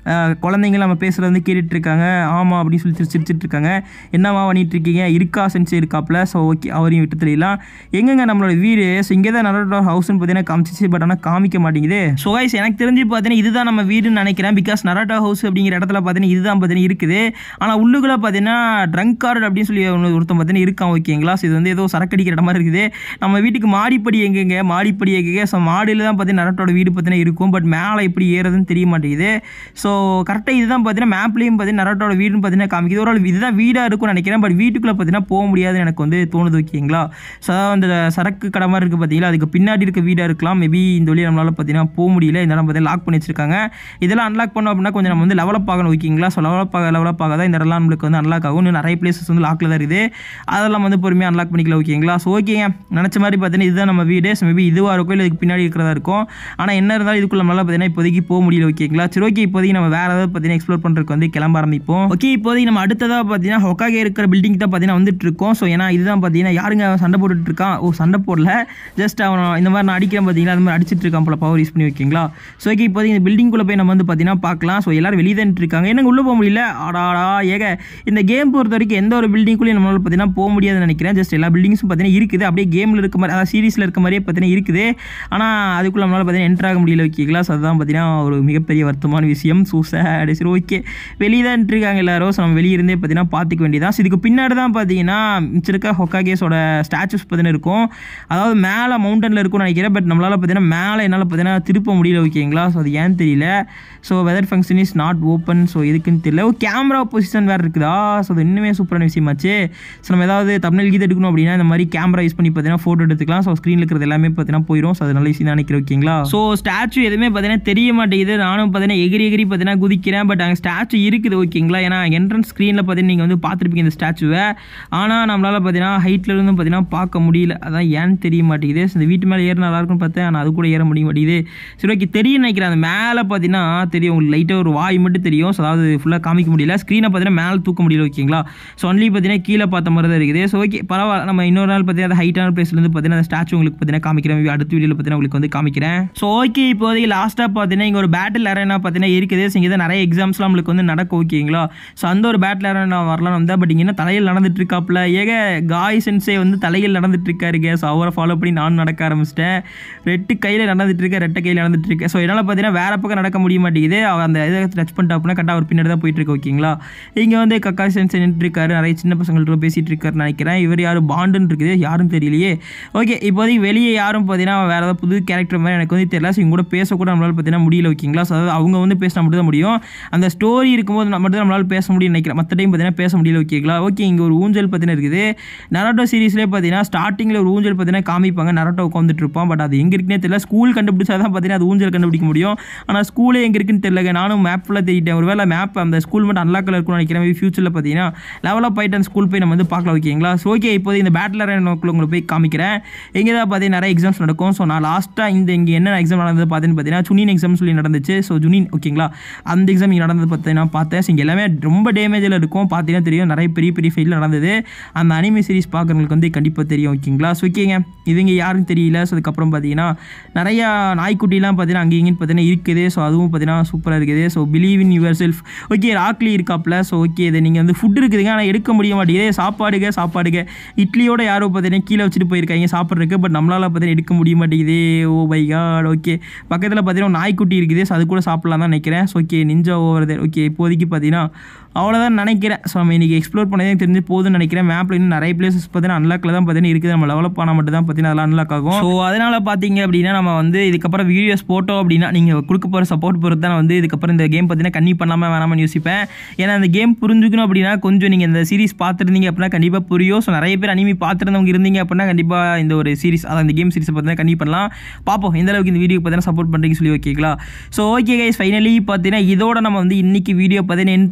அஹ், குழந்தைங்க நம்ம பேசுகிறது வந்து கேட்டுட்டு இருக்காங்க ஆமாம் அப்படின்னு சொல்லி சிரிச்சு- சிரிச்சிட்டு இருக்காங்க என்னவா பண்ணிட்டு இருக்கீங்க இருக்கா சென்ஸ் இருக்காப்புல ஸோ ஓகே அவரையும் விட்டு தெரியலாம் எங்கங்க நம்மளோட வீடு ஸோ இங்கே தான் நரோட்டோ ஹவுஸ்னு பார்த்தீங்கன்னா காமிச்சிச்சு பட் ஆனால் காமிக்க மாட்டேங்குது ஸோ guys எனக்கு தெரிஞ்சு பார்த்தீங்கன்னா இதுதான் நம்ம வீடுன்னு நினைக்கிறேன் பிகாஸ் நரோட்டோ ஹவுஸ் அப்படிங்கிற இடத்துல பார்த்தீங்கன்னா இதுதான் பார்த்தீங்கன்னா இருக்குது ஆனால் உள்ளுக்குள்ள பார்த்தீங்கன்னா ட்ரங்க் கார்டு அப்படின்னு சொல்லி ஒன்று ஒருத்தன் பார்த்தீங்கன்னா இருக்கான் ஓகேங்களா ஸோ இது வந்து ஏதோ சரக்கு அடிக்கிற இடம் மாதிரி இருக்குது நம்ம வீட்டுக்கு மாடிப்படி எங்கெங்க மாடிப்படி எங்கெங்க ஸோ மாடியில் தான் பார்த்தீங்கன்னா நரட்டோட வீடு பார்த்தீங்கன்னா இருக்கும் பட் மேலே எப்படி ஏறுறதுன்னு தெரிய மாட்டேங்குது ஸோ கரெக்டாக இதுதான் பார்த்தீங்கன்னா மேப்லேயும் பார்த்தீங்கன்னா நரட்டோட வீடுன்னு பார்த்தீங்கன்னா காமிக்குது ஒரு இதுதான் வீடாக இருக்கும்னு நினைக்கிறேன் பட் வீட்டுக்குள்ளே பார்த்தீங்கன்னா போக முடியாதுன்னு எனக்கு வந்து தோணுது ஓகேங்களா ஸோ அதாவது அந்த சரக்கு கடை மாதிரி இருக்குது பார்த்தீங்களா அதுக்கு பின்னாடி இருக்க வீடாக இருக்கலாம் மேபி இந்த வழியாக நம்மளால் பார்த்தீங்கன்னா போக முடியல இந்த இடம் பார்த்தீங்கன்னா லாக் பண்ணி வச்சிருக்காங்க இதெல்லாம் அன்லாக் பண்ணோம் அப்படின்னா கொஞ்சம் நம்ம வந்து லெவலப் ஆகணும் ஓகேங்களா ஸோ லெவலப் ஆக லெவலப் ஆக தான் இந்த இடம்லாம் நம்மளுக்கு வந்து அன்லாக் ஆகும் இன்னும் நிறைய பிளேசஸ் வந்து லாக்கில் தான் இருக்குது அதெல்லாம் வந்து பொறுமையாக அன்லாக் பண்ணிக்கலாம் ஓகேங்களா ஸோ ஓகேங்க நினச்ச மாதிரி பார்த்தீங்கன்னா இதுதான் நம்ம வீடு ஸோ மேபி இதுவாக இருக்கும் இல்லை இதுக்கு பின்னாடி இருக்கிறதா இருக்கும் ஆனால் என்ன இருந்தாலும் இதுக்குள்ள நம்மளால் பார்த்தீங்கன்னா இப்போதைக்கு போக முடியல ஓகேங்களா சரி ஓகே இப்போதைக்கு நம்ம வேறு ஏதாவது பார்த்தீங்கன்னா எக்ஸ்ப்ளோர் பண்ணுறதுக்கு வந்து கிளம்ப ஆரம்பிப்போம் ஓகே இப்போதைக்கு நம்ம அடுத்ததாக பார்த்தீங்கன்னா ஹொக்காகே இருக்கிற பில்டிங் தான் பார்த்தீங்கன்னா வந்துட்டு இருக்கோம் ஸோ ஏன்னா இதுதான் பார்த்தீங்கன்னா யாருங்க அவன் சண்டை போட்டுட்டு இருக்கான் ஓ சண்டை போடல ஜஸ்ட் அவன் இந்த மாதிரி நான் அடிக்கிறேன் பார்த்தீங்களா அது மாதிரி அடிச்சிட்டு இருக்கான் போல பவர் யூஸ் பண்ணி வைக்கிங்களா ஸோ ஓகே இப்போதைக்கு இந்த பில்டிங்குள்ளே போய் நம்ம வந்து பார்த்தீங்கன்னா பார்க்கலாம் ஸோ எல்லாரும் வெளியே தான் இருக்காங்க என்னங்க உள்ளே போக முடியல ஆடாடா ஏக இந்த கேம் பொறுத்த வரைக்கும் எந்த ஒரு பில்டிங்குள்ளேயும் நம்மளால் பார்த்தீங்கன்னா போக முடியாதுன்னு நினைக்கிறேன் ஜஸ்ட் எல்லா பில்டிங்ஸும் பார்த்தீங்கன்னா இருக்குது அப்படியே கேமில் இருக்க மாதிரி அதாவது சீரிஸில் இருக்க மாதிரியே பார்த்தீங்கன்னா இருக்குது ஆனால் அதுக்குள்ளே நம்மளால் பார்த்தீங்கன்னா என்ட்ரு ஆக முடியல ஓகேங்களா ஸோ அதுதான் பார்த்தீங்கன்னா ஒரு மிகப்பெரிய வருத்தமான விஷயம் ஸோ சேட் சரி ஓகே வெளியே தான் இருக்காங்க எல்லாரும் ஸோ நம்ம வெளியே இருந்தே பார்த்தீங்கன்னா பார்த்துக்க வேண்டியதான் ஸோ இதுக்கு பின்னாடி தான் பார்த்தீங்கன்னா மிச்சம் இருக்க ஹொக்காகேஸோட ஸ்டாச்சுஸ் பார்த்தீங்கன்னா இருக்கும் அதாவது மேலே மவுண்டனில் இருக்கும்னு நினைக்கிறேன் பட் நம்மளால் பார்த்தீங்கன்னா மேலே என்னால் பார்த்தீங்கன்னா திருப்ப முடியல ஓகேங்களா ஸோ அது ஏன்னு தெரியல so weather function is not open so எதுக்குன்னு தெரியல ஓ கேமரா பொசிஷன் வேறு இருக்குதா ஸோ அது இன்னுமே சூப்பரான விஷயமாச்சு ஸோ நம்ம ஏதாவது தமிழ் கீது எடுக்கணும் அப்படின்னா இந்த மாதிரி கேமரா யூஸ் பண்ணி பார்த்தீங்கன்னா ஃபோட்டோ எடுத்துக்கலாம் ஸோ ஸ்க்ரீனில் இருக்கிறது எல்லாமே பார்த்தீங்கன்னா போயிடும் ஸோ அது நல்ல விஷயம் தான் நினைக்கிறேன் ஓகேங்களா ஸோ ஸ்டாச்சு எதுவுமே பார்த்தீங்கன்னா தெரிய மாட்டேங்குது நானும் பார்த்தீங்கன்னா எகிரி எகிரி பார்த்தீங்கன்னா குதிக்கிறேன் பட் அங்கே ஸ்டாச்சு இருக்குது ஓகேங்களா ஏன்னா என்ட்ரன்ஸ் ஸ்க்ரீனில் பார்த்தீங்கன்னா நீங்கள் வந்து பார்த்துருப்பீங்க இந்த ஸ்டாச்சுவை ஆனால் நம்மளால் பார்த்தீங்கன்னா ஹைட்டில் இருந்து பார்த்தீங்கன்னா பார்க்க முடியல அதான் ஏன்னு தெரிய மாட்டேங்குது So, இந்த வீட்டு மேலே ஏற நல்லா இருக்கும்னு பார்த்தேன் ஆனால் அது கூட ஏற முடிய மாட்டேங்குது சரி ஓகே தெரியும் நினைக்கிறேன் அந்த மேலே பார்த்தீங்கன்னா தெரியும் உங்களுக்கு லைட்டாக ஒரு வாய் மட்டும் தெரியும் ஸோ அதாவது ஃபுல்லாக காமிக்க முடியல ஸ்க்ரீனை பார்த்தீங்கன்னா மேலே தூக்க முடியல ஓகேங்களா ஸோ ஒன்லி பார்த்தீங்கன்னா கீழே பார்த்த மாதிரி தான் இருக்குது ஸோ ஓகே பரவாயில்ல நம்ம இன்னொரு நாள் பார்த்தீங்கன்னா அந்த ஹைட்டான பிளேஸ்லேருந்து பார்த்தீங்கன்னா அந்த ஸ்டாச்சு உங்களுக்கு பார்த்தீங்கன்னா காமிக்கிறேன் Maybe அடுத்த வீடியோவில் பார்த்தீங்கன்னா உங்களுக்கு வந்து காமிக்கிறேன் ஸோ ஓகே இப்போதைக்கு லாஸ்ட்டாக பார்த்தீங்கன்னா இங்கே ஒரு பேட்டில் அரேனா பார்த்தீங்கன்னா இருக்குது ஸோ இங்கே தான் நிறைய எக்ஸாம்ஸ்லாம் நம்மளுக்கு வந்து நடக்கும் ஓகேங்களா ஸோ அந்த ஒரு பேட்டில் அரேனா வரலாம் வந்தா பட் இங்கே என்ன தலையில் நடந்துட்டு இருக்காப்புல ஏக காய் சென்சே வந்து தலையில் நடந்துட்டு இருக்காருங்க ஸோ அவரை ஃபாலோ பண்ணி நானும் நடக்க ஆரம்பிச்சிட்டேன் ரெட்டு கையில் நடந்துட்டு இருக்கேன் ரெட்டை கையில் நடந்துட்டு இருக்கேன் ஸோ என்னால் பார்த்தீங்கன்னா வேற பக்கம் நடக்க முடிய மாட்டேங்குது அவர் அந்த இதை டச் பண்ணிட்டா அப்படின்னா கரெக்டாக அவர் பின்னாடி தான் போயிட்டு இருக்கு ஓகேங்களா இங்கே வந்து கக்கா சென்ஸ் நின்று இருக்காரு நிறைய சின்ன பசங்கள்ட்ட பேசிட்டு இருக்காருன்னு நினைக்கிறேன் இவர் யாரும் பாண்டுன்னு இருக்குது யாரும் தெரியலையே ஓகே இப்போதைக்கு வெளியே யாரும் பார்த்தீங்கன்னா வேறு ஏதாவது புது கேரக்டர் மாதிரி எனக்கு வந்து தெரியல ஸோ இவங்க கூட பேசக்கூட நம்மளால் பார்த்தீங்கன்னா முடியல ஓகேங்களா ஸோ அதாவது அவங்க வந்து பேசினா மட்டும் தான் முடியும் அந்த ஸ்டோரி இருக்கும்போது நம்ம மட்டும் தான் நம்மளால் பேச முடியும்னு நினைக்கிறேன் மற்ற டைம் பார்த்தீங்கன்னா பேச முடியல ஓகேங்களா ஓகே இங்கே ஒரு ஊஞ்சல் பார்த்தீங்கன்னா இருக்குது நரட்டோ சீரிஸ்லேயே பார்த்தீங்கன்னா ஸ்டார்டிங்கில் ஒரு ஊஞ்சல் பார்த்தீங்கன்னா காமிப்பாங்க நரட்டோ உட்காந்துட்டு இருப்பான் பட் அது எங்கே இருக்குன்னே தெரியல ஸ்கூல் கண்டுபிடிச்சா தான் பார்த்தீங்கன்னா அது ஊஞ்சல் கண்டுபிடிக்க முடியும் ஆனால் ஸ்கூலே எங்கே இருக்குன்னு தெரியல நானும் மேப் ஃபுல்லாக தேடிட்டேன் ஒருவேளை மேப் அந்த ஸ்கூல் மட்டும் அன்லாக்கில் இருக்கும்னு நினைக்கிறேன் ஃபியூச்சரில் பார்த்தீங்கன்னா லெவலப் ஆகிட்டு அந்த ஸ்கூல் போய் நம்ம வந்து பார்க்கலாம் ஓகேங்களா ஸோ ஓகே இப்போது இந்த பேட்டில் நோக்கில் உங்களுக்கு போய் காமிக்கிறேன் இங்கே தான் பார்த்தீங்கன்னா நிறைய எக்ஸாம்ஸ் நடக்கும் ஸோ நான் லாஸ்ட்டாக இந்த இங்கே என்ன எக்ஸாம் நடந்தது பார்த்தீங்கன்னு பார்த்தீங்கன்னா சுனின் எக்ஸாம் சொல்லி நடந்துச்சு ஸோ ஜுனின் ஓகேங்களா அந்த எக்ஸாம் இங்கே நடந்தது பார்த்தீங்கன்னா பார்த்தேன் ஸோ இங்கே எல்லாமே ரொம்ப டேமேஜில் இருக்கும் பார்த்தீங்கன்னா தெரியும் நிறைய பெரிய பெரிய ஃபெயில் நடந்தது அந்த அனிமே சீரிஸ் பார்க்குறவங்களுக்கு வந்து கண்டிப்பாக தெரியும் ஓகேங்களா ஸோ ஓகேங்க இவங்க யாரும் தெரியல ஸோ அதுக்கப்புறம் பார்த்தீங்கன்னா நிறையா நாய்க்குட்டிலாம் பார்த்தீங்கன்னா அங்கே இங்கேன்னு பார்த்தீங்கன்னா இருக்குது ஸோ அதுவும் பார்த்தீங்கன்னா சூப்பராக இருக்குது so believe in yourself okay ராக்லி இருக்காப்புல ஸோ ஓகே இது நீங்கள் வந்து ஃபுட் இருக்குதுங்க ஆனால் எடுக்க முடிய மாட்டேங்குது சாப்பாடுங்க சாப்பாடுங்க இட்லியோட யாரோ பார்த்தீங்கன்னா கீழே வச்சுட்டு போயிருக்காங்க சாப்பிட்றதுக்கு பட் நம்மளால் பார்த்தீங்கன்னா எடுக்க முடிய மாட்டேங்குது ஓ பை காட் ஓகே பக்கத்தில் பார்த்தீங்கன்னா ஒரு நாய்க்குட்டி இருக்குது ஸோ அது கூட சாப்பிட்லாம் தான் நினைக்கிறேன் so okay ninja over okay இப்போதைக்கு பார்த்தீங்கன்னா அவ்வளோதான் நினைக்கிறேன் ஸோ நம்ம இன்றைக்கி எக்ஸ்ப்ளோர் பண்ணதே எனக்கு தெரிஞ்சு போதும்னு நினைக்கிறேன் மேப்பில் இன்னும் நிறைய பிளேசஸ் பார்த்தீங்கன்னா அன்லாக்கில் தான் பார்த்தீங்கன்னா இருக்குது நம்ம டெவலப் பண்ணால் மட்டும் தான் பார்த்தீங்கன்னா அதெல்லாம் அன்லாக் ஆகும் ஸோ அதனால் பார்த்தீங்க அப்படின்னா நம்ம வந்து இதுக்கப்புறம் வீடியோஸ் போட்டோம் அப்படின்னா நீங்கள் கொடுக்க போகிற சப்போர்ட் பொறுத்து தான் நான் வந்து இதுக்கப்புறம் இந்த கேம் பார்த்தீங்கன்னா கண்ணி பண்ணாமல் வேணாமல் யோசிப்பேன் ஏன்னா அந்த கேம் புரிஞ்சுக்கணும் அப்படின்னா கொஞ்சம் நீங்கள் இந்த சீரிஸ் பார்த்துருந்தீங்க அப்படின்னா கண்டிப்பாக புரியும் ஸோ நிறைய பேர் அனிமி பார்த்துருந்தவங்க இருந்தீங்க அப்படின்னா கண்டிப்பாக இந்த ஒரு சீரிஸ் அதான் இந்த கேம் சீரிஸை பார்த்தீங்கன்னா கண்ணி பண்ணலாம் பார்ப்போம் எந்த அளவுக்கு இந்த வீடியோ பார்த்தீங்கன்னா சப்போர்ட் பண்ணுறீங்க சொல்லி ஓகேங்களா ஸோ ஓகே கைஸ் ஃபைனலி பார்த்தீங்கன்னா இதோட நம்ம வந்து இன்னைக்கு வீடியோ பார்த்தீங்கன்னா என் பண்ணிக்கலாம்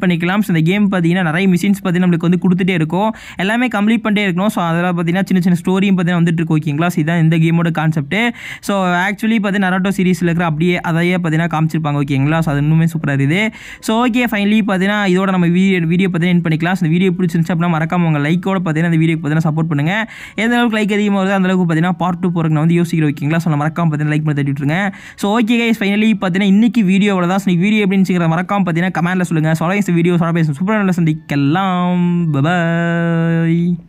ஸோ இந்த கேம் பார்த்தீங்கன்னா நிறைய மிஷின்ஸ் பார்த்தீங்கன்னா நம்மளுக்கு வந்து கொடுத்துட்டே இருக்கும் எல்லாமே கம்ப்ளீட் பண்ணிட்டே இருக்கணும் ஸோ அதெல்லாம் பார்த்தீங்கன்னா சின்ன சின்ன ஸ்டோரியும் பார்த்தீங்கன்னா வந்துட்டு இருக்கு ஓகேங்களா ஸோ இதான் இந்த கேமோட கான்செப்ட் ஸோ ஆக்சுவலி பார்த்தீங்கன்னா நரோட்டோ சீரிஸில் இருக்கிற அப்படியே அதையே பார்த்தீங்கன்னா காமிச்சிருப்பாங்க ஓகேங்களா ஸோ அது இன்னுமே சூப்பராக இருக்குது ஸோ ஓகே ஃபைனலி பார்த்தீங்கன்னா இதோட நம்ம வீடியோ வீடியோ பார்த்தீங்கன்னா என் பண்ணிக்கலாம் ஸோ இந்த வீடியோ பிடிச்சிருந்துச்சு அப்படின்னா மறக்காம உங்கள் லைக்கோட பார்த்தீங்கன்னா இந்த வீடியோ பார்த்தீங்கன்னா சப்போர்ட் பண்ணுங்க எந்த அளவுக்கு லைக் அதிகமாக வருது அந்த அளவுக்கு பார்த்தீங்கன்னா பார்ட் டூ போகிறக்கு நான் வந்து யோசிக்கிறேன் ஓகேங்களா ஸோ நான் மறக்காம பார்த்தீங்கன்னா லைக் பண்ணி தட்டி விட்டுருங்க ஸோ ஓகே கைஸ் ஃபைனலி பார்த்தீங்கன்னா இன்னைக்கு வீடியோவில் தான் ஸோ வீடியோ எப்படின்னு சொல்லிக்கிறத மறக்காம பார்த்தீங்கன்னா கமெண்ட்டில் சொல்லுங்கள் ஸோ இந்த வீடியோ சொல்ல பேசும் சூப்பராக சந்திக்கலாம் பபாய்